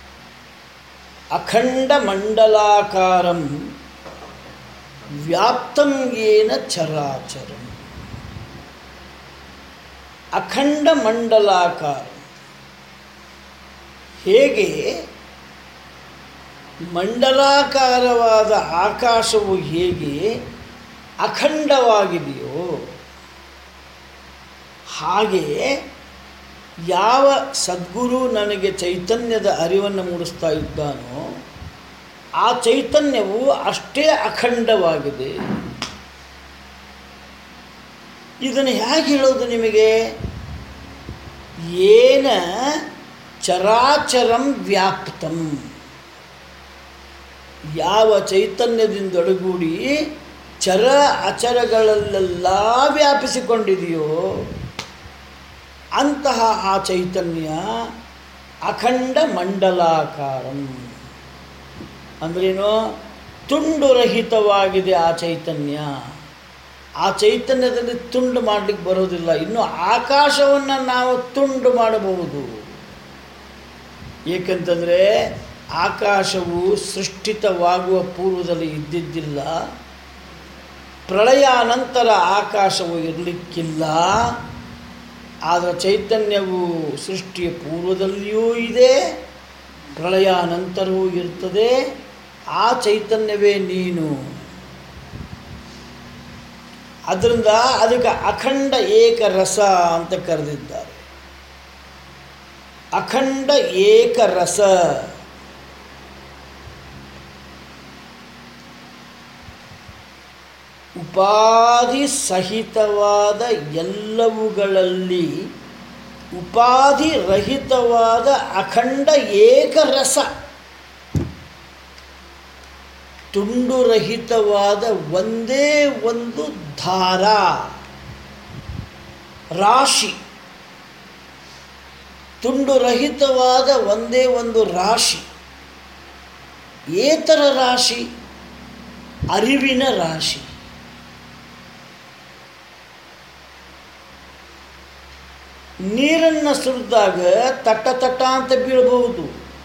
ಅಖಂಡ ಮಂಡಲಾಕಾರಂ ವ್ಯಾಪ್ತಂ ಏನ ಚರಾಚರಂ ಅಖಂಡ ಮಂಡಲಾಕಾರ ಹೇಗೆ ಮಂಡಲಾಕಾರವಾದ ಆಕಾಶವು ಹೇಗೆ ಅಖಂಡವಾಗಿದೆಯೋ ಹಾಗೆ ಯಾವ ಸದ್ಗುರು ನನಗೆ ಚೈತನ್ಯದ ಅರಿವನ್ನು ಮೂಡಿಸ್ತಾ ಇದ್ದಾನೋ ಆ ಚೈತನ್ಯವು ಅಷ್ಟೇ ಅಖಂಡವಾಗಿದೆ ಇದನ್ನು ಹೇಗೆ ಹೇಳೋದು ನಿಮಗೆ ಏನ ಚರಾಚರಂ ವ್ಯಾಪ್ತಂ ಯಾವ ಚೈತನ್ಯದಿಂದೊಡಗೂಡಿ ಚರ ಅಚರಗಳಲ್ಲೆಲ್ಲ ವ್ಯಾಪಿಸಿಕೊಂಡಿದೆಯೋ ಅಂತಹ ಆ ಚೈತನ್ಯ ಅಖಂಡ ಮಂಡಲಾಕಾರಂ ಅಂದ್ರೇನು ತುಂಡುರಹಿತವಾಗಿದೆ ಆ ಚೈತನ್ಯ ಆ ಚೈತನ್ಯದಲ್ಲಿ ತುಂಡು ಮಾಡಲಿಕ್ಕೆ ಬರೋದಿಲ್ಲ ಇನ್ನು ಆಕಾಶವನ್ನು ನಾವು ತುಂಡು ಮಾಡಬಹುದು ಏಕೆಂತಂದರೆ ಆಕಾಶವು ಸೃಷ್ಟಿತವಾಗುವ ಪೂರ್ವದಲ್ಲಿ ಇದ್ದಿದ್ದಿಲ್ಲ ಪ್ರಳಯ ನಂತರ ಆಕಾಶವು ಇರಲಿಕ್ಕಿಲ್ಲ ಆದರೆ ಚೈತನ್ಯವು ಸೃಷ್ಟಿಯ ಪೂರ್ವದಲ್ಲಿಯೂ ಇದೆ ಪ್ರಳಯ ನಂತರವೂ ಇರ್ತದೆ ಆ ಚೈತನ್ಯವೇ ನೀನು ಅದರಿಂದ ಅದಕ್ಕೆ ಅಖಂಡ ಏಕರಸ ಅಂತ ಕರೆದಿದ್ದಾರೆ ಅಖಂಡ ಏಕರಸ ಉಪಾಧಿ ಸಹಿತವಾದ ಎಲ್ಲವುಗಳಲ್ಲಿ ಉಪಾಧಿ ರಹಿತವಾದ ಅಖಂಡ ಏಕರಸ ತುಂಡುರಹಿತವಾದ ಒಂದೇ ಒಂದು ಧಾರ ರಾಶಿ ತುಂಡುರಹಿತವಾದ ಒಂದೇ ಒಂದು ರಾಶಿ ಏತರ ರಾಶಿ ಅರಿವಿನ ರಾಶಿ ನೀರನ್ನು ಸುರಿದಾಗ ತಟ್ಟ ತಟ್ಟ ಅಂತ ಬೀಳಬಹುದು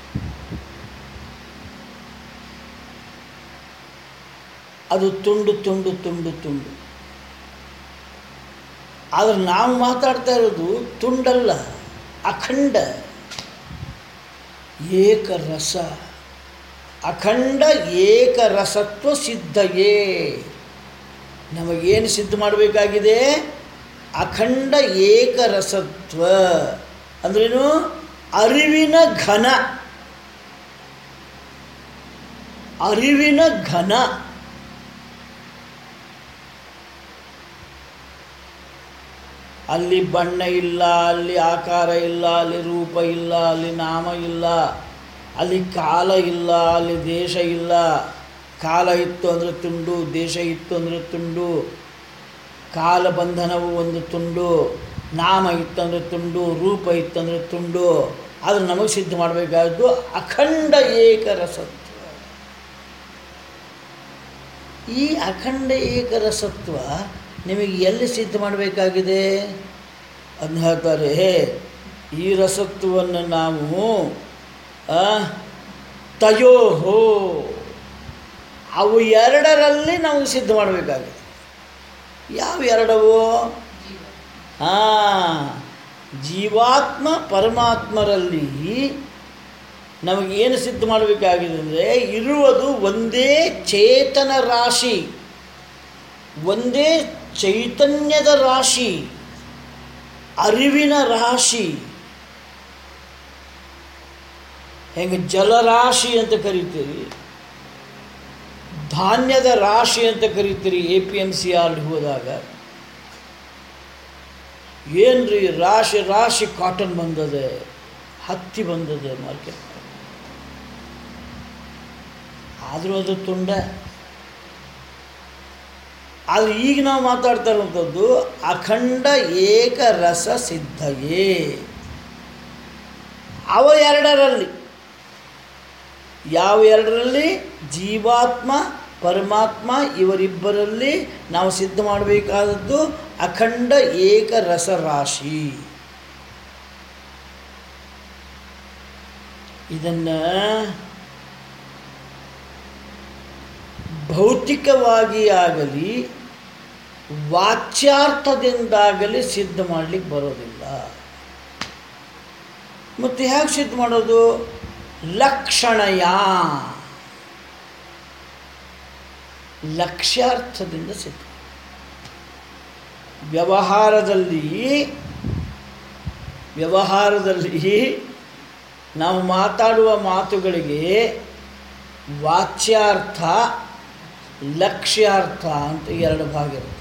ಅದು ತುಂಡು ತುಂಡು ತುಂಡು ತುಂಡು ಆದರೆ ನಾವು ಮಾತಾಡ್ತಾ ಇರೋದು ತುಂಡಲ್ಲ ಅಖಂಡ ಏಕರಸ ಅಖಂಡ ಏಕರಸತ್ವ ಸಿದ್ಧಯೇ ನಮಗೇನು ಸಿದ್ಧ ಮಾಡಬೇಕಾಗಿದೆ ಅಖಂಡ ಏಕರಸತ್ವ ಅಂದ್ರೇನು ಅರಿವಿನ ಘನ ಅರಿವಿನ ಘನ ಅಲ್ಲಿ ಬಣ್ಣ ಇಲ್ಲ ಅಲ್ಲಿ ಆಕಾರ ಇಲ್ಲ ಅಲ್ಲಿ ರೂಪ ಇಲ್ಲ ಅಲ್ಲಿ ನಾಮ ಇಲ್ಲ ಅಲ್ಲಿ ಕಾಲ ಇಲ್ಲ ಅಲ್ಲಿ ದೇಶ ಇಲ್ಲ ಕಾಲ ಇತ್ತು ಅಂದರೆ ತುಂಡು ದೇಶ ಇತ್ತು ಅಂದರೆ ತುಂಡು ಕಾಲ ಬಂಧನವು ಒಂದು ತುಂಡು ನಾಮ ಇತ್ತಂದರೆ ತುಂಡು ರೂಪ ಇತ್ತಂದರೆ ತುಂಡು ಆದರೆ ನಮಗೆ ಸಿದ್ಧ ಮಾಡಬೇಕಾದ್ದು ಅಖಂಡ ಏಕರಸತ್ವ ಈ ಅಖಂಡ ಏಕರಸತ್ವ ನಿಮಗೆ ಎಲ್ಲಿ ಸಿದ್ಧ ಮಾಡಬೇಕಾಗಿದೆ ಅದನ್ನ ಹೇಳ್ತಾರೆ ಈ ರಸತ್ವವನ್ನು ನಾವು ಆ, ತಯೋಹೋ ಅವು ಎರಡರಲ್ಲಿ ನಾವು ಸಿದ್ಧ ಮಾಡಬೇಕಾಗಿದೆ ಯಾವ ಎರಡವು ಹಾಂ ಜೀವಾತ್ಮ ಪರಮಾತ್ಮರಲ್ಲಿ ನಮಗೇನು ಸಿದ್ಧ ಮಾಡಬೇಕಾಗಿದೆ ಅಂದರೆ ಇರುವುದು ಒಂದೇ ಚೇತನ ರಾಶಿ ಒಂದೇ ಚೈತನ್ಯದ ರಾಶಿ ಅರಿವಿನ ರಾಶಿ ಹೆಂಗೆ ಜಲರಾಶಿ ಅಂತ ಕರಿತೀರಿ ಧಾನ್ಯದ ರಾಶಿ ಅಂತ ಕರಿತೀರಿ ಎ ಪಿ ಎಮ್ ಸಿ ಆರ್ ಹೋದಾಗ ಏನ್ರಿ ರಾಶಿ ರಾಶಿ ಕಾಟನ್ ಬಂದದೆ ಹತ್ತಿ ಬಂದದೆ ಮಾರ್ಕೆಟ್ ಆದರೂ ಅದು ತುಂಡ ಆದರೆ ಈಗ ನಾವು ಮಾತಾಡ್ತಾ ಇರುವಂಥದ್ದು ಅಖಂಡ ಏಕರಸ ಸಿದ್ಧಯೇ ಅವ ಎರಡರಲ್ಲಿ ಯಾವ ಎರಡರಲ್ಲಿ ಜೀವಾತ್ಮ ಪರಮಾತ್ಮ ಇವರಿಬ್ಬರಲ್ಲಿ ನಾವು ಸಿದ್ಧ ಮಾಡಬೇಕಾದದ್ದು ಅಖಂಡ ಏಕರಸ ರಾಶಿ ಇದನ್ನು ಭೌತಿಕವಾಗಿ ಆಗಲಿ ವಾಚ್ಯಾರ್ಥದಿಂದಾಗಲಿ ಸಿದ್ಧ ಮಾಡಲಿಕ್ಕೆ ಬರೋದಿಲ್ಲ ಮತ್ತು ಹೇಗೆ ಸಿದ್ಧ ಮಾಡೋದು ಲಕ್ಷಣಯ ಲಕ್ಷ್ಯಾರ್ಥದಿಂದ ಸಿದ್ಧ ವ್ಯವಹಾರದಲ್ಲಿ ವ್ಯವಹಾರದಲ್ಲಿ ನಾವು ಮಾತಾಡುವ ಮಾತುಗಳಿಗೆ ವಾಚ್ಯಾರ್ಥ ಲಕ್ಷ್ಯಾರ್ಥ ಅಂತ ಎರಡು ಭಾಗ ಇರುತ್ತೆ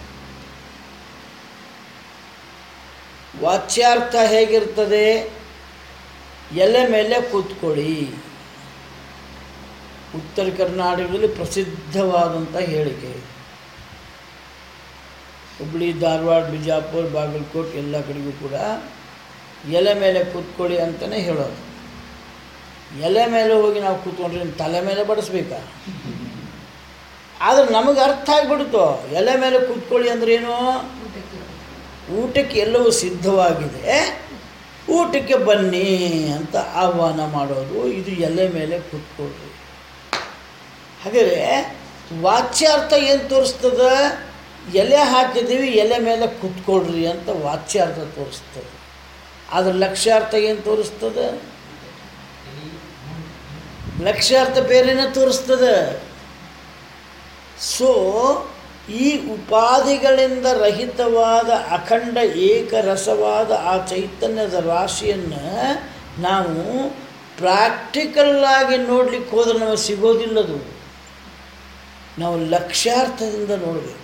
ವಾಚ್ಯಾರ್ಥ ಹೇಗಿರ್ತದೆ ಎಲೆ ಮೇಲೆ ಕೂತ್ಕೊಳ್ಳಿ ಉತ್ತರ ಕರ್ನಾಟಕದಲ್ಲಿ ಪ್ರಸಿದ್ಧವಾದಂಥ ಹೇಳಿಕೆ ಹುಬ್ಳಿ ಧಾರವಾಡ ಬಿಜಾಪುರ ಬಾಗಲಕೋಟೆ ಎಲ್ಲ ಕಡೆಗೂ ಕೂಡ ಎಲೆ ಮೇಲೆ ಕೂತ್ಕೊಳ್ಳಿ ಅಂತಲೇ ಹೇಳೋದು ಎಲೆ ಮೇಲೆ ಹೋಗಿ ನಾವು ಕೂತ್ಕೊಂಡ್ರೆ ತಲೆ ಮೇಲೆ ಬಡಿಸ್ಬೇಕಾ ಆದರೆ ನಮಗೆ ಅರ್ಥ ಆಗಿಬಿಡ್ತು ಎಲೆ ಮೇಲೆ ಕೂತ್ಕೊಳ್ಳಿ ಅಂದ್ರೇನು ಊಟಕ್ಕೆ ಎಲ್ಲವೂ ಸಿದ್ಧವಾಗಿದೆ ಊಟಕ್ಕೆ ಬನ್ನಿ ಅಂತ ಆಹ್ವಾನ ಮಾಡೋದು ಇದು ಎಲೆ ಮೇಲೆ ಕೂತ್ಕೊಳ್ರಿ ಹಾಗಾದರೆ ವಾಚ್ಯಾರ್ಥ ಏನು ತೋರಿಸ್ತದ ಎಲೆ ಹಾಕಿದ್ದೀವಿ ಎಲೆ ಮೇಲೆ ಕೂತ್ಕೊಳ್ರಿ ಅಂತ ವಾಚ್ಯಾರ್ಥ ತೋರಿಸ್ತದೆ ಆದರೆ ಲಕ್ಷ್ಯಾರ್ಥ ಏನು ತೋರಿಸ್ತದೆ ಲಕ್ಷ್ಯಾರ್ಥ ಬೇರೆನೇ ತೋರಿಸ್ತದೆ ಸೊ ಈ ಉಪಾಧಿಗಳಿಂದ ರಹಿತವಾದ ಅಖಂಡ ಏಕರಸವಾದ ಆ ಚೈತನ್ಯದ ರಾಶಿಯನ್ನು ನಾವು ಪ್ರಾಕ್ಟಿಕಲ್ಲಾಗಿ ನೋಡ್ಲಿಕ್ಕೆ ಹೋದ್ರೆ ನಮಗೆ ಸಿಗೋದಿಲ್ಲದು ನಾವು ಲಕ್ಷ್ಯಾರ್ಥದಿಂದ ನೋಡಬೇಕು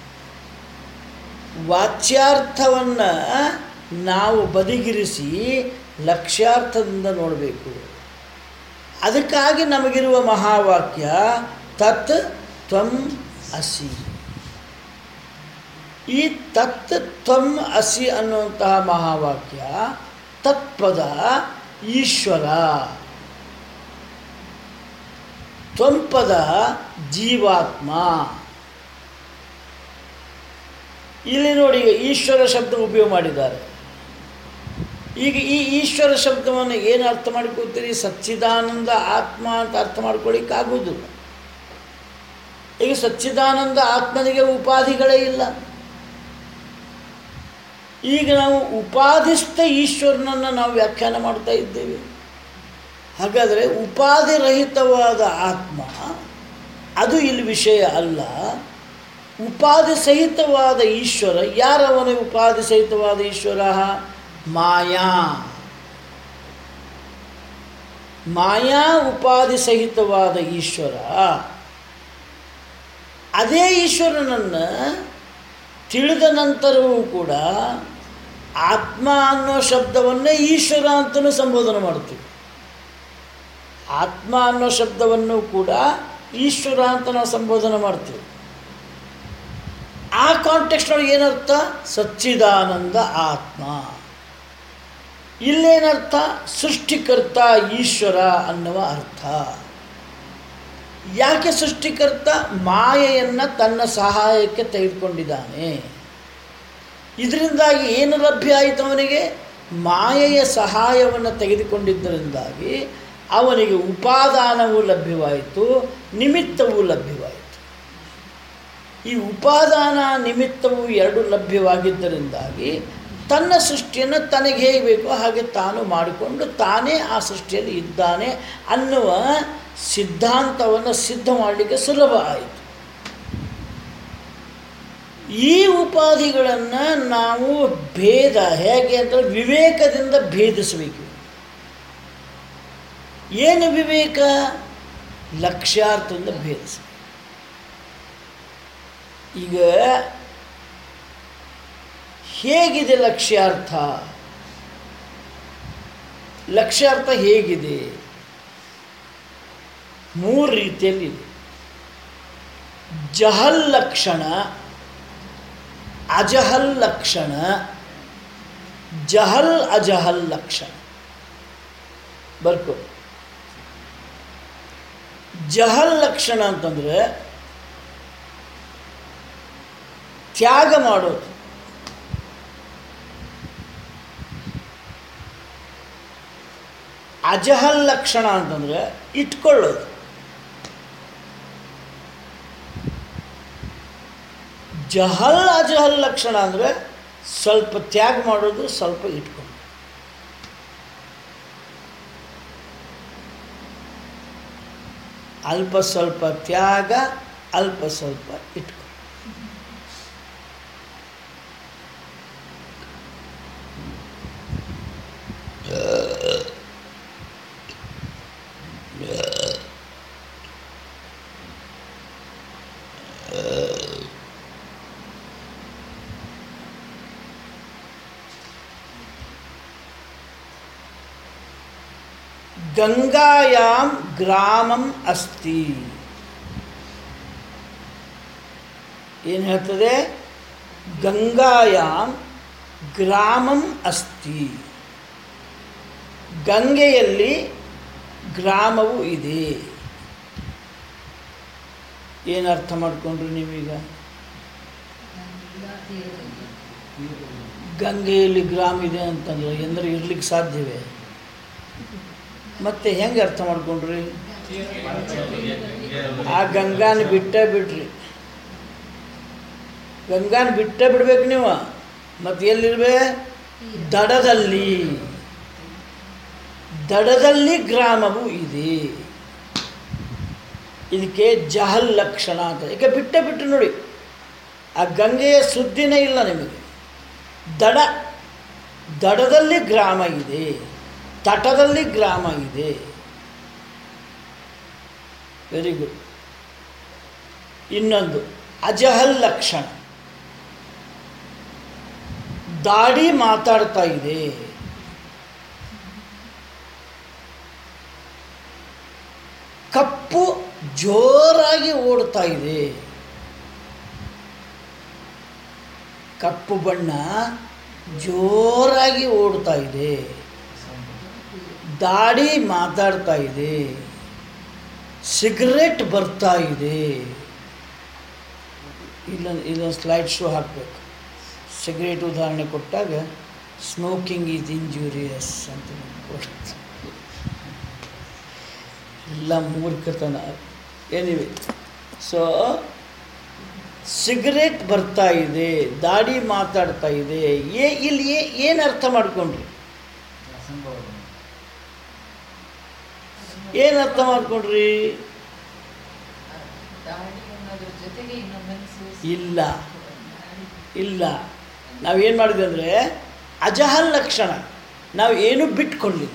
ವಾಚ್ಯಾರ್ಥವನ್ನು ನಾವು ಬದಿಗಿರಿಸಿ ಲಕ್ಷ್ಯಾರ್ಥದಿಂದ ನೋಡಬೇಕು ಅದಕ್ಕಾಗಿ ನಮಗಿರುವ ಮಹಾವಾಕ್ಯ ತತ್ ತ್ವಂ ಅಸಿ ಈ ತತ್ ತ್ವಂ ಅಸಿ ಅನ್ನುವಂತಹ ಮಹಾವಾಕ್ಯ ತತ್ಪದ ಈಶ್ವರ ತ್ವಂಪದ ಜೀವಾತ್ಮ ಇಲ್ಲಿ ನೋಡಿ ಈಗ ಈಶ್ವರ ಶಬ್ದ ಉಪಯೋಗ ಮಾಡಿದ್ದಾರೆ ಈಗ ಈ ಈಶ್ವರ ಶಬ್ದವನ್ನು ಏನು ಅರ್ಥ ಮಾಡ್ಕೊತೀರಿ ಸಚ್ಚಿದಾನಂದ ಆತ್ಮ ಅಂತ ಅರ್ಥ ಮಾಡ್ಕೊಳ್ಳಿಕ್ಕಾಗೋದಿಲ್ಲ ಈಗ ಸಚ್ಚಿದಾನಂದ ಆತ್ಮನಿಗೆ ಉಪಾಧಿಗಳೇ ಇಲ್ಲ ಈಗ ನಾವು ಉಪಾಧಿಸ್ಥ ಈಶ್ವರನನ್ನು ನಾವು ವ್ಯಾಖ್ಯಾನ ಮಾಡ್ತಾ ಇದ್ದೇವೆ ಹಾಗಾದರೆ ಉಪಾಧಿರಹಿತವಾದ ಆತ್ಮ ಅದು ಇಲ್ಲಿ ವಿಷಯ ಅಲ್ಲ ಉಪಾಧಿ ಸಹಿತವಾದ ಈಶ್ವರ ಯಾರವನ ಉಪಾಧಿ ಸಹಿತವಾದ ಈಶ್ವರ ಮಾಯಾ ಮಾಯಾ ಉಪಾಧಿ ಸಹಿತವಾದ ಈಶ್ವರ ಅದೇ ಈಶ್ವರನನ್ನು ತಿಳಿದ ನಂತರವೂ ಕೂಡ ಆತ್ಮ ಅನ್ನೋ ಶಬ್ದವನ್ನೇ ಈಶ್ವರ ಅಂತಲೂ ಸಂಬೋಧನೆ ಮಾಡ್ತೀವಿ ಆತ್ಮ ಅನ್ನೋ ಶಬ್ದವನ್ನು ಕೂಡ ಈಶ್ವರ ಅಂತ ನಾವು ಸಂಬೋಧನೆ ಮಾಡ್ತೀವಿ ಆ ಕಾಂಟೆಕ್ಸ್ನೊಳಗೆ ಏನರ್ಥ ಸಚ್ಚಿದಾನಂದ ಆತ್ಮ ಇಲ್ಲೇನರ್ಥ ಸೃಷ್ಟಿಕರ್ತ ಈಶ್ವರ ಅನ್ನುವ ಅರ್ಥ ಯಾಕೆ ಸೃಷ್ಟಿಕರ್ತ ಮಾಯೆಯನ್ನು ತನ್ನ ಸಹಾಯಕ್ಕೆ ತೆಗೆದುಕೊಂಡಿದ್ದಾನೆ ಇದರಿಂದಾಗಿ ಏನು ಲಭ್ಯ ಆಯಿತು ಅವನಿಗೆ ಮಾಯೆಯ ಸಹಾಯವನ್ನು ತೆಗೆದುಕೊಂಡಿದ್ದರಿಂದಾಗಿ ಅವನಿಗೆ ಉಪಾದಾನವೂ ಲಭ್ಯವಾಯಿತು ನಿಮಿತ್ತವೂ ಲಭ್ಯವಾಯಿತು ಈ ಉಪಾದಾನ ನಿಮಿತ್ತವು ಎರಡು ಲಭ್ಯವಾಗಿದ್ದರಿಂದಾಗಿ ತನ್ನ ಸೃಷ್ಟಿಯನ್ನು ತನಗೆ ಹೇಗೆ ಬೇಕೋ ಹಾಗೆ ತಾನು ಮಾಡಿಕೊಂಡು ತಾನೇ ಆ ಸೃಷ್ಟಿಯಲ್ಲಿ ಇದ್ದಾನೆ ಅನ್ನುವ ಸಿದ್ಧಾಂತವನ್ನು ಸಿದ್ಧ ಮಾಡಲಿಕ್ಕೆ ಸುಲಭ ಆಯಿತು ಈ ಉಪಾಧಿಗಳನ್ನು ನಾವು ಭೇದ ಹೇಗೆ ಅಂತ ವಿವೇಕದಿಂದ ಭೇದಿಸಬೇಕು ಏನು ವಿವೇಕ ಲಕ್ಷ್ಯಾರ್ಥದಿಂದ ಭೇದಿಸಬೇಕು ಈಗ ಹೇಗಿದೆ ಲಕ್ಷ್ಯಾರ್ಥ ಲಕ್ಷ್ಯಾರ್ಥ ಹೇಗಿದೆ ಮೂರು ರೀತಿಯಲ್ಲಿದೆ ಜಹಲ್ ಲಕ್ಷಣ ಅಜಹಲ್ ಲಕ್ಷಣ ಜಹಲ್ ಅಜಹಲ್ ಲಕ್ಷಣ ಬರ್ಕೋ ಜಹಲ್ ಲಕ್ಷಣ ಅಂತಂದರೆ ತ್ಯಾಗ ಮಾಡೋದು ಅಜಹಲ್ ಲಕ್ಷಣ ಅಂತಂದರೆ ಇಟ್ಕೊಳ್ಳೋದು ಜಹಲ್ ಅಜಹಲ್ ಲಕ್ಷಣ ಅಂದರೆ ಸ್ವಲ್ಪ ತ್ಯಾಗ ಮಾಡೋದು ಸ್ವಲ್ಪ ಇಟ್ಕೊಂಡು ಅಲ್ಪ ಸ್ವಲ್ಪ ತ್ಯಾಗ ಅಲ್ಪ ಸ್ವಲ್ಪ ಇಟ್ಕೊಂಡು ಗಂಗಾಯಾಂ ಗ್ರಾಮಂ ಅಸ್ತಿ ಏನು ಹೇಳ್ತದೆ ಗಂಗಾಯಾಂ ಗ್ರಾಮಂ ಅಸ್ತಿ ಗಂಗೆಯಲ್ಲಿ ಗ್ರಾಮವು ಇದೆ ಏನು ಅರ್ಥ ಮಾಡ್ಕೊಂಡ್ರಿ ನೀವೀಗ ಗಂಗೆಯಲ್ಲಿ ಗ್ರಾಮ ಇದೆ ಅಂತಂದ್ರೆ ಎಂದ್ರೆ ಇರ್ಲಿಕ್ಕೆ ಸಾಧ್ಯವೇ ಮತ್ತೆ ಹೆಂಗೆ ಅರ್ಥ ಮಾಡ್ಕೊಂಡ್ರಿ ಆ ಗಂಗಾನ ಬಿಟ್ಟೇ ಬಿಡ್ರಿ ಗಂಗಾನ ಬಿಟ್ಟೇ ಬಿಡ್ಬೇಕು ನೀವು ಮತ್ತೆ ಎಲ್ಲಿರ್ಬೇ ದಡದಲ್ಲಿ ದಡದಲ್ಲಿ ಗ್ರಾಮವು ಇದೆ ಇದಕ್ಕೆ ಜಹಲ್ ಲಕ್ಷಣ ಅಂತ ಈಗ ಬಿಟ್ಟೇ ಬಿಟ್ಟು ನೋಡಿ ಆ ಗಂಗೆಯ ಸುದ್ದಿನೇ ಇಲ್ಲ ನಿಮಗೆ ದಡ ದಡದಲ್ಲಿ ಗ್ರಾಮ ಇದೆ ತಟದಲ್ಲಿ ಗ್ರಾಮ ಇದೆ ವೆರಿ ಗುಡ್ ಇನ್ನೊಂದು ಅಜಹಲ್ ಲಕ್ಷಣ ದಾಡಿ ಮಾತಾಡ್ತಾ ಇದೆ ಕಪ್ಪು ಜೋರಾಗಿ ಓಡ್ತಾ ಇದೆ ಕಪ್ಪು ಬಣ್ಣ ಜೋರಾಗಿ ಓಡ್ತಾ ಇದೆ ದಾಡಿ ಮಾತಾಡ್ತಾ ಇದೆ ಸಿಗರೆಟ್ ಬರ್ತಾ ಇದೆ ಇಲ್ಲೊಂದು ಇಲ್ಲೊಂದು ಸ್ಲೈಡ್ ಶೋ ಹಾಕಬೇಕು ಸಿಗರೇಟ್ ಉದಾಹರಣೆ ಕೊಟ್ಟಾಗ ಸ್ಮೋಕಿಂಗ್ ಈಸ್ ಇಂಜೂರಿಯಸ್ ಅಂತ ಕೊಡ್ತಾರೆ ಎಲ್ಲ ಮೂರ್ಖತನ ಏನಿವೆ ಸೊ ಸಿಗರೇಟ್ ಬರ್ತಾ ಇದೆ ದಾಡಿ ಮಾತಾಡ್ತಾ ಇದೆ ಏ ಇಲ್ಲಿ ಏ ಏನು ಅರ್ಥ ಮಾಡ್ಕೊಂಡ್ರಿ ಏನು ಅರ್ಥ ಮಾಡ್ಕೊಂಡ್ರಿ ಇಲ್ಲ ಇಲ್ಲ ನಾವೇನು ಮಾಡಿದ್ವಿ ಅಂದರೆ ಅಜಹಲ್ ಲಕ್ಷಣ ನಾವು ಏನು ಬಿಟ್ಕೊಳ್ಳಿ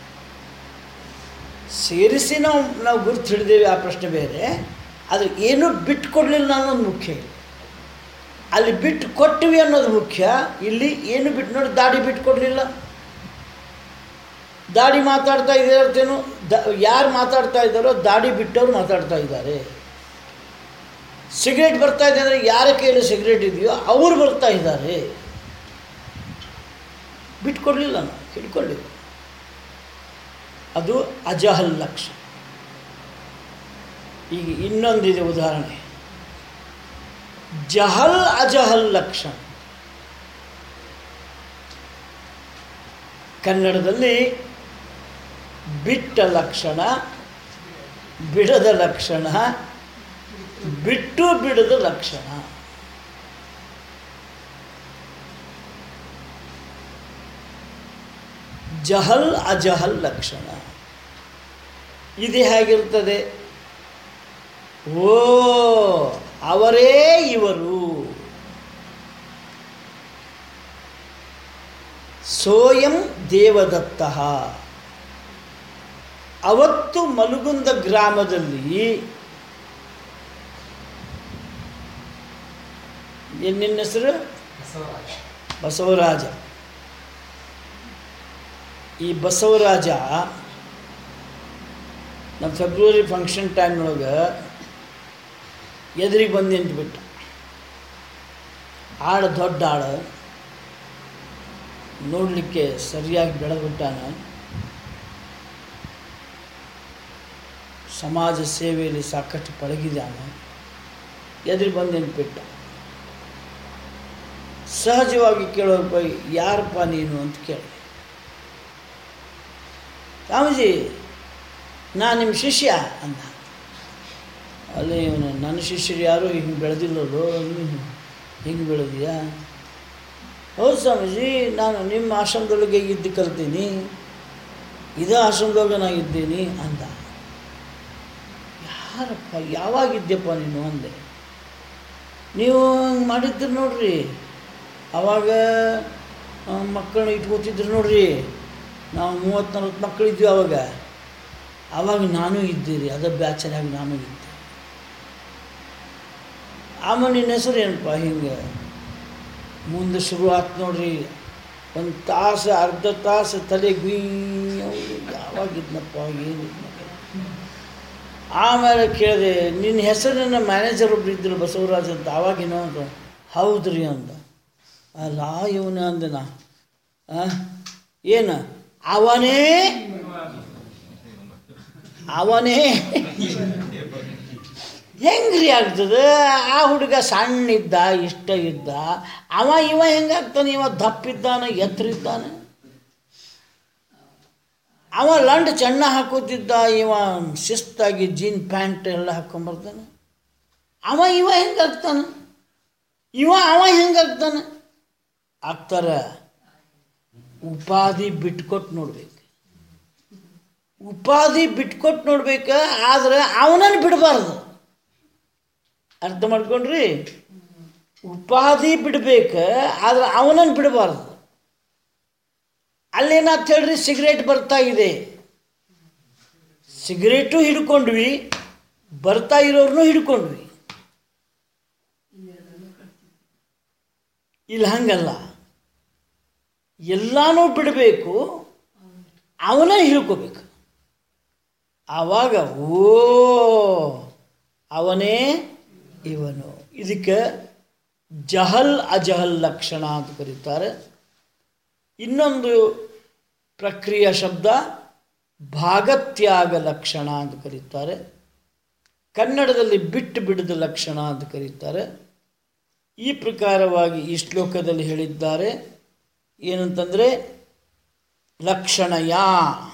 ಸೇರಿಸಿ ನಾವು ನಾವು ಗುರುತು ಹಿಡಿದೇವೆ ಆ ಪ್ರಶ್ನೆ ಬೇರೆ ಅದು ಏನು ಬಿಟ್ಕೊಡ್ಲಿಲ್ಲ ಅನ್ನೋದು ಮುಖ್ಯ ಇಲ್ಲಿ. ಅಲ್ಲಿ ಬಿಟ್ಟು ಕೊಟ್ಟಿವಿ ಅನ್ನೋದು ಮುಖ್ಯ ಇಲ್ಲಿ ಏನು ಬಿಟ್ಟು ನೋಡಿ ದಾಡಿ ಬಿಟ್ಕೊಡ್ಲಿಲ್ಲ ದಾಡಿ ಮಾತಾಡ್ತಾ ಇದ್ದಾರೇನು ದ ಯಾರು ಮಾತಾಡ್ತಾ ಇದ್ದಾರೋ ದಾಡಿ ಬಿಟ್ಟವ್ರು ಮಾತಾಡ್ತಾ ಇದ್ದಾರೆ ಸಿಗರೇಟ್ ಬರ್ತಾ ಇದೆ ಅಂದರೆ ಯಾರ ಕೈಯಲ್ಲಿ ಸಿಗರೇಟ್ ಇದೆಯೋ ಅವರು ಬರ್ತಾ ಇದ್ದಾರೆ ಬಿಟ್ಕೊಡ್ಲಿಲ್ಲ ನಾವು ಹಿಡ್ಕೊಳ್ಳಿಲ್ಲ ಅದು ಅಜಹಲ್ ಲಕ್ಷ ಈಗ ಇನ್ನೊಂದಿದೆ ಉದಾಹರಣೆ ಜಹಲ್ ಅಜಹಲ್ ಲಕ್ಷಣ ಕನ್ನಡದಲ್ಲಿ ಬಿಟ್ಟ ಲಕ್ಷಣ ಬಿಡದ ಲಕ್ಷಣ ಬಿಟ್ಟು ಬಿಡದ ಲಕ್ಷಣ ಜಹಲ್ ಅಜಹಲ್ ಲಕ್ಷಣ ಇದು ಹೇಗಿರ್ತದೆ ಓ ಅವರೇ ಇವರು ಸೋಯಂ ದೇವದತ್ತ ಅವತ್ತು ಮಲಗುಂದ ಗ್ರಾಮದಲ್ಲಿ ಏನ್ ನಿನ್ನ ಹೆಸರು ಬಸವರಾಜ ಈ ಬಸವರಾಜ ನಮ್ಮ ಫೆಬ್ರವರಿ ಫಂಕ್ಷನ್ ಟೈಮ್ನೊಳಗೆ ಎದುರಿಗೆ ಬಂದು ನಿಂತ್ಬಿಟ್ಟ ಆಳು ದೊಡ್ಡ ಆಳು ನೋಡಲಿಕ್ಕೆ ಸರಿಯಾಗಿ ಬೆಳೆದ್ಬಿಟ್ಟಾನ ಸಮಾಜ ಸೇವೆಯಲ್ಲಿ ಸಾಕಷ್ಟು ಪಳಗಿದ್ದಾನೆ ಎದುರು ಬಂದು ನಿಂತ್ಬಿಟ್ಟ ಸಹಜವಾಗಿ ಕೇಳೋಪ್ಪ ಯಾರಪ್ಪ ನೀನು ಅಂತ ಕೇಳಿದೆ ಸ್ವಾಮೀಜಿ ನಾ ನಿಮ್ಮ ಶಿಷ್ಯ ಅಂದ ಅಲ್ಲಿ ಇವನು ನನ್ನ ಶಿಷ್ಯರು ಯಾರು ಹಿಂಗೆ ಬೆಳೆದಿಲ್ಲಲ್ಲೋ ಹಿಂಗೆ ಬೆಳೆದಿಯಾ ಹೌದು ಸ್ವಾಮೀಜಿ ನಾನು ನಿಮ್ಮ ಆಶ್ರಮದೊಳಗೆ ಇದ್ದು ಕಲ್ತೀನಿ ಇದೇ ಆಶ್ರಮದೊಳಗೆ ನಾನು ಇದ್ದೀನಿ ಅಂದ ಯಾರಪ್ಪ ಯಾವಾಗಿದ್ಯಪ್ಪ ನೀನು ಅಂದೆ ನೀವು ಹಂಗೆ ಮಾಡಿದ್ರಿ ನೋಡ್ರಿ ಅವಾಗ ಮಕ್ಕಳನ್ನ ಇಟ್ಕೋತಿದ್ರು ನೋಡ್ರಿ ನಾವು ಮೂವತ್ತು ನಲ್ವತ್ತು ಮಕ್ಕಳಿದ್ವಿ ಅವಾಗ ಆವಾಗ ನಾನು ಇದ್ದೀರಿ ಅದ ಬ್ಯಾಚನಾಗಿ ನಾನು ಇದ್ದೆ ಆಮೇಲೆ ನಿನ್ನ ಹೆಸರು ಏನಪ್ಪ ಹಿಂಗೆ ಮುಂದೆ ಶುರು ಆಯ್ತು ನೋಡ್ರಿ ಒಂದು ತಾಸು ಅರ್ಧ ತಾಸು ತಲೆ ಗುಯ್ ಯಾವಾಗಿದ್ನಪ್ಪ ಏನಿದ್ನಪ್ಪ ಆಮೇಲೆ ಕೇಳಿದೆ ನಿನ್ನ ಹೆಸರಿನ ಮ್ಯಾನೇಜರ್ ಒಬ್ರು ಇದ್ರು ಬಸವರಾಜ್ ಅಂತ ಆವಾಗಿನೋ ಅಂತ ಹೌದ್ರಿ ಅಂದ ಅಲ್ಲ ಇವನ ಅಂದೆ ನಾ ಆ? ಏನು ಅವನೇ ಅವನೇ ಹೆಂಗ್ರಿ ಆಗ್ತದೆ ಆ ಹುಡುಗ ಸಣ್ಣ ಇದ್ದ ಇಷ್ಟ ಇದ್ದ ಅವ ಇವ ಹೆಂಗಾಗ್ತಾನೆ ಇವ ದಪ್ಪಿದ್ದಾನೆ ಎತ್ತರಿದ್ದಾನೆ ಅವ ಲಂಡ್ ಚೆನ್ನ ಹಾಕೋತಿದ್ದ ಇವ ಶಿಸ್ತಾಗಿ ಜೀನ್ ಪ್ಯಾಂಟ್ ಎಲ್ಲ ಹಾಕೊಂಬರ್ತಾನೆ ಅವ ಇವ ಹೆಂಗಾಗ್ತಾನೆ ಇವ ಅವ ಹೆಂಗಾಗ್ತಾನೆ ಆಗ್ತಾರ ಉಪಾಧಿ ಬಿಟ್ಕೊಟ್ಟು ನೋಡ್ಬೇಕು ಉಪಾಧಿ ಬಿಟ್ಕೊಟ್ಟು ನೋಡ್ಬೇಕು ಆದ್ರೆ ಅವನನ್ನು ಬಿಡಬಾರ್ದು ಅರ್ಥ ಮಾಡ್ಕೊಂಡ್ರಿ ಉಪಾಧಿ ಬಿಡ್ಬೇಕು ಆದ್ರೆ ಅವನನ್ನು ಬಿಡಬಾರ್ದು ಅಲ್ಲೇನಾತ್ ಹೇಳ್ರಿ ಸಿಗರೇಟ್ ಬರ್ತಾ ಇದೆ ಸಿಗರೇಟು ಹಿಡ್ಕೊಂಡ್ವಿ ಬರ್ತಾ ಇರೋರ್ನು ಹಿಡ್ಕೊಂಡ್ವಿ ಇಲ್ಲಿ ಹಂಗಲ್ಲ ಎಲ್ಲಾನು ಬಿಡಬೇಕು ಅವನ ಹಿಡ್ಕೋಬೇಕು ಆವಾಗ ಓ ಅವನೇ ಇವನು ಇದಕ್ಕೆ ಜಹಲ್ ಅಜಹಲ್ ಲಕ್ಷಣ ಅಂತ ಕರೀತಾರೆ ಇನ್ನೊಂದು ಪ್ರಕ್ರಿಯೆ ಶಬ್ದ ಭಾಗತ್ಯಾಗ ಲಕ್ಷಣ ಅಂತ ಕರೀತಾರೆ ಕನ್ನಡದಲ್ಲಿ ಬಿಟ್ಟು ಬಿಡದ ಲಕ್ಷಣ ಅಂತ ಕರೀತಾರೆ ಈ ಪ್ರಕಾರವಾಗಿ ಈ ಶ್ಲೋಕದಲ್ಲಿ ಹೇಳಿದ್ದಾರೆ ಏನಂತಂದರೆ ಲಕ್ಷಣಯ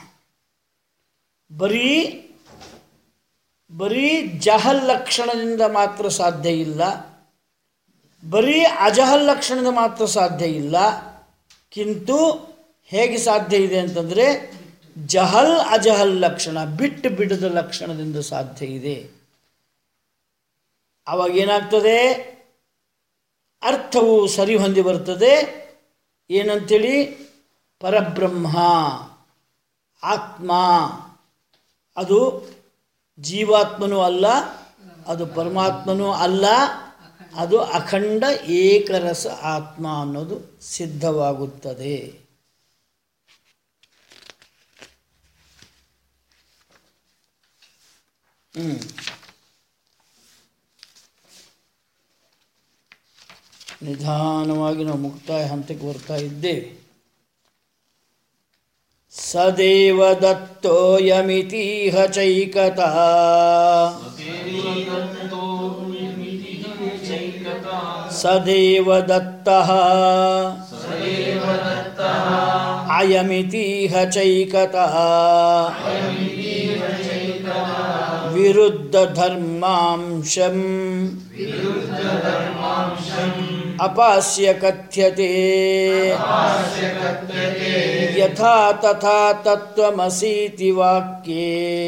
ಬರೀ ಬರೀ ಜಹಲ್ ಲಕ್ಷಣದಿಂದ ಮಾತ್ರ ಸಾಧ್ಯ ಇಲ್ಲ ಬರೀ ಅಜಹಲ್ ಲಕ್ಷಣದ ಮಾತ್ರ ಸಾಧ್ಯ ಇಲ್ಲ ಕಿಂತು ಹೇಗೆ ಸಾಧ್ಯ ಇದೆ ಅಂತಂದರೆ ಜಹಲ್ ಅಜಹಲ್ ಲಕ್ಷಣ ಬಿಟ್ಟು ಬಿಡದ ಲಕ್ಷಣದಿಂದ ಸಾಧ್ಯ ಇದೆ ಅವಾಗ ಏನಾಗ್ತದೆ ಅರ್ಥವು ಸರಿ ಹೊಂದಿ ಬರ್ತದೆ ಏನಂತೇಳಿ ಪರಬ್ರಹ್ಮ ಆತ್ಮ ಅದು ಜೀವಾತ್ಮನೂ ಅಲ್ಲ ಅದು ಪರಮಾತ್ಮನೂ ಅಲ್ಲ ಅದು ಅಖಂಡ ಏಕರಸ ಆತ್ಮ ಅನ್ನೋದು ಸಿದ್ಧವಾಗುತ್ತದೆ ಹ್ಮ್ ನಿಧಾನವಾಗಿ ನಾವು ಮುಕ್ತಾಯ ಹಂತಕ್ಕೆ ಬರ್ತಾ ಇದ್ದೇವೆ ಸದೇವ ದತ್ತೋಯಮಿತೀಹ ಚೈಕತಾ ಸದೇವ ದತ್ತಃ ಅಯಮಿತೀಹ ಚೈಕತಃ ವಿರುದ್ಧ ಧರ್ಮಾಂಶಂ ಅಪಾಸ್ಯ ಕಥ್ಯತೆ ಯಥಾ ತಥಾ ತತ್ವಮಸೀತಿ ವಾಕ್ಯೇ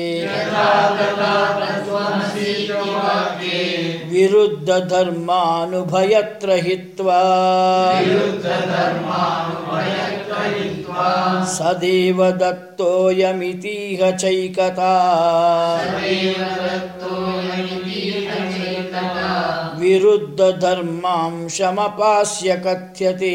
ವಿರುದ್ಧ ಧರ್ಮಾನುಭಯತ್ರ ಹಿತ್ವಾ ಸದೇವ ದತ್ತೋಯಮಿತೀಹ ಚೈಕತಾ ವಿರುದ್ಧ ಧರ್ಮಾಂಶಮಪಾಸ್ಯ ಕಥ್ಯತೆ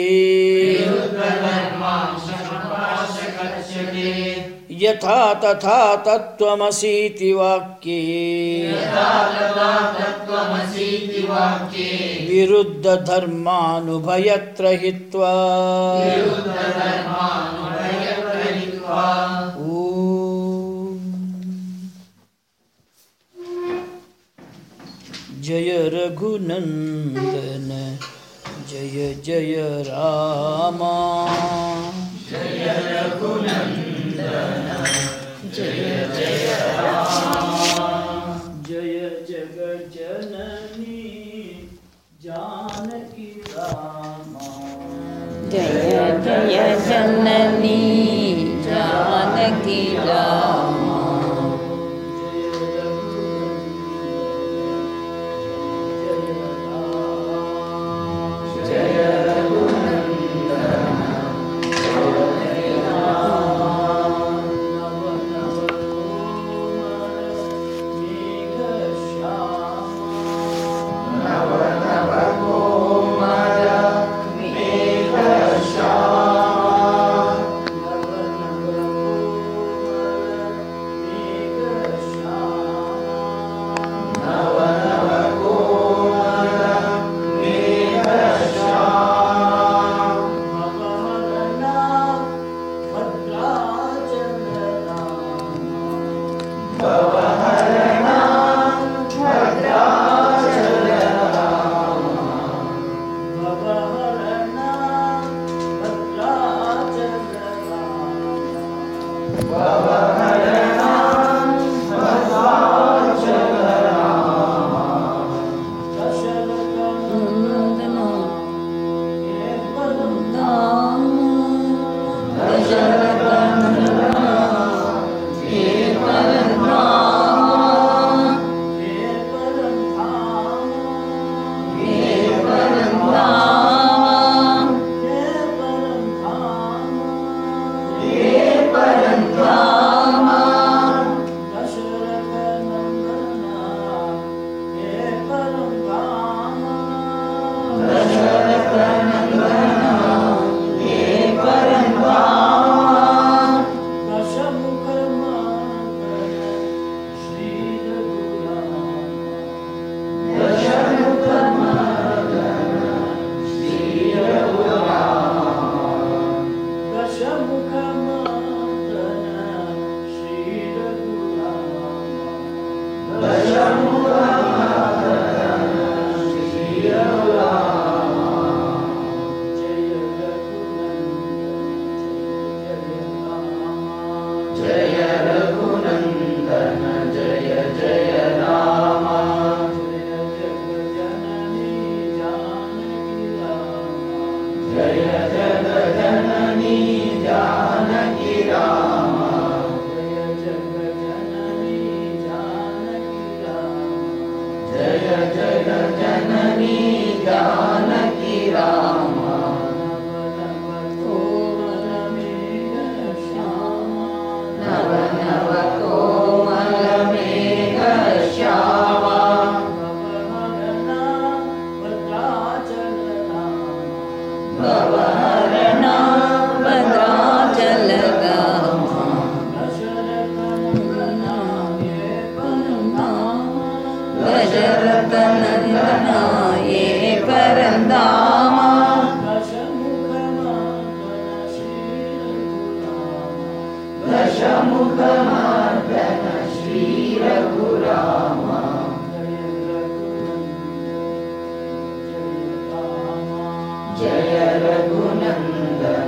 ಯಥಾ ತಥಾ ತತ್ವಮಸೀತಿ ವಾಕ್ಯೇ ವಿರುದ್ಧ ಧರ್ಮಾನುಭಯತ್ರ ಹಿತ್ವಾ ಓಂ. ಜಯ ರಘುನಂದನ ಜಯ ಜಯ ರಾಮ ಜಯ ಜಗ ಜನನಿ ಜಾನಕಿ जननी जानकी राम ನವ ನವ ಕೋಮಲ ಮೇಘ ಶ್ಯಾಮ ಭವಹರಣ ಭದ್ರಾಚಲಗಾಮ ಗಜರಥ ನಂದನ ಯೇ ಪರಂದಾಮ ದಶಮುಖ ಮರ್ದನ ಶ್ರೀ ರಘುರಾಮ ಜಯ ರಘುನಂದನ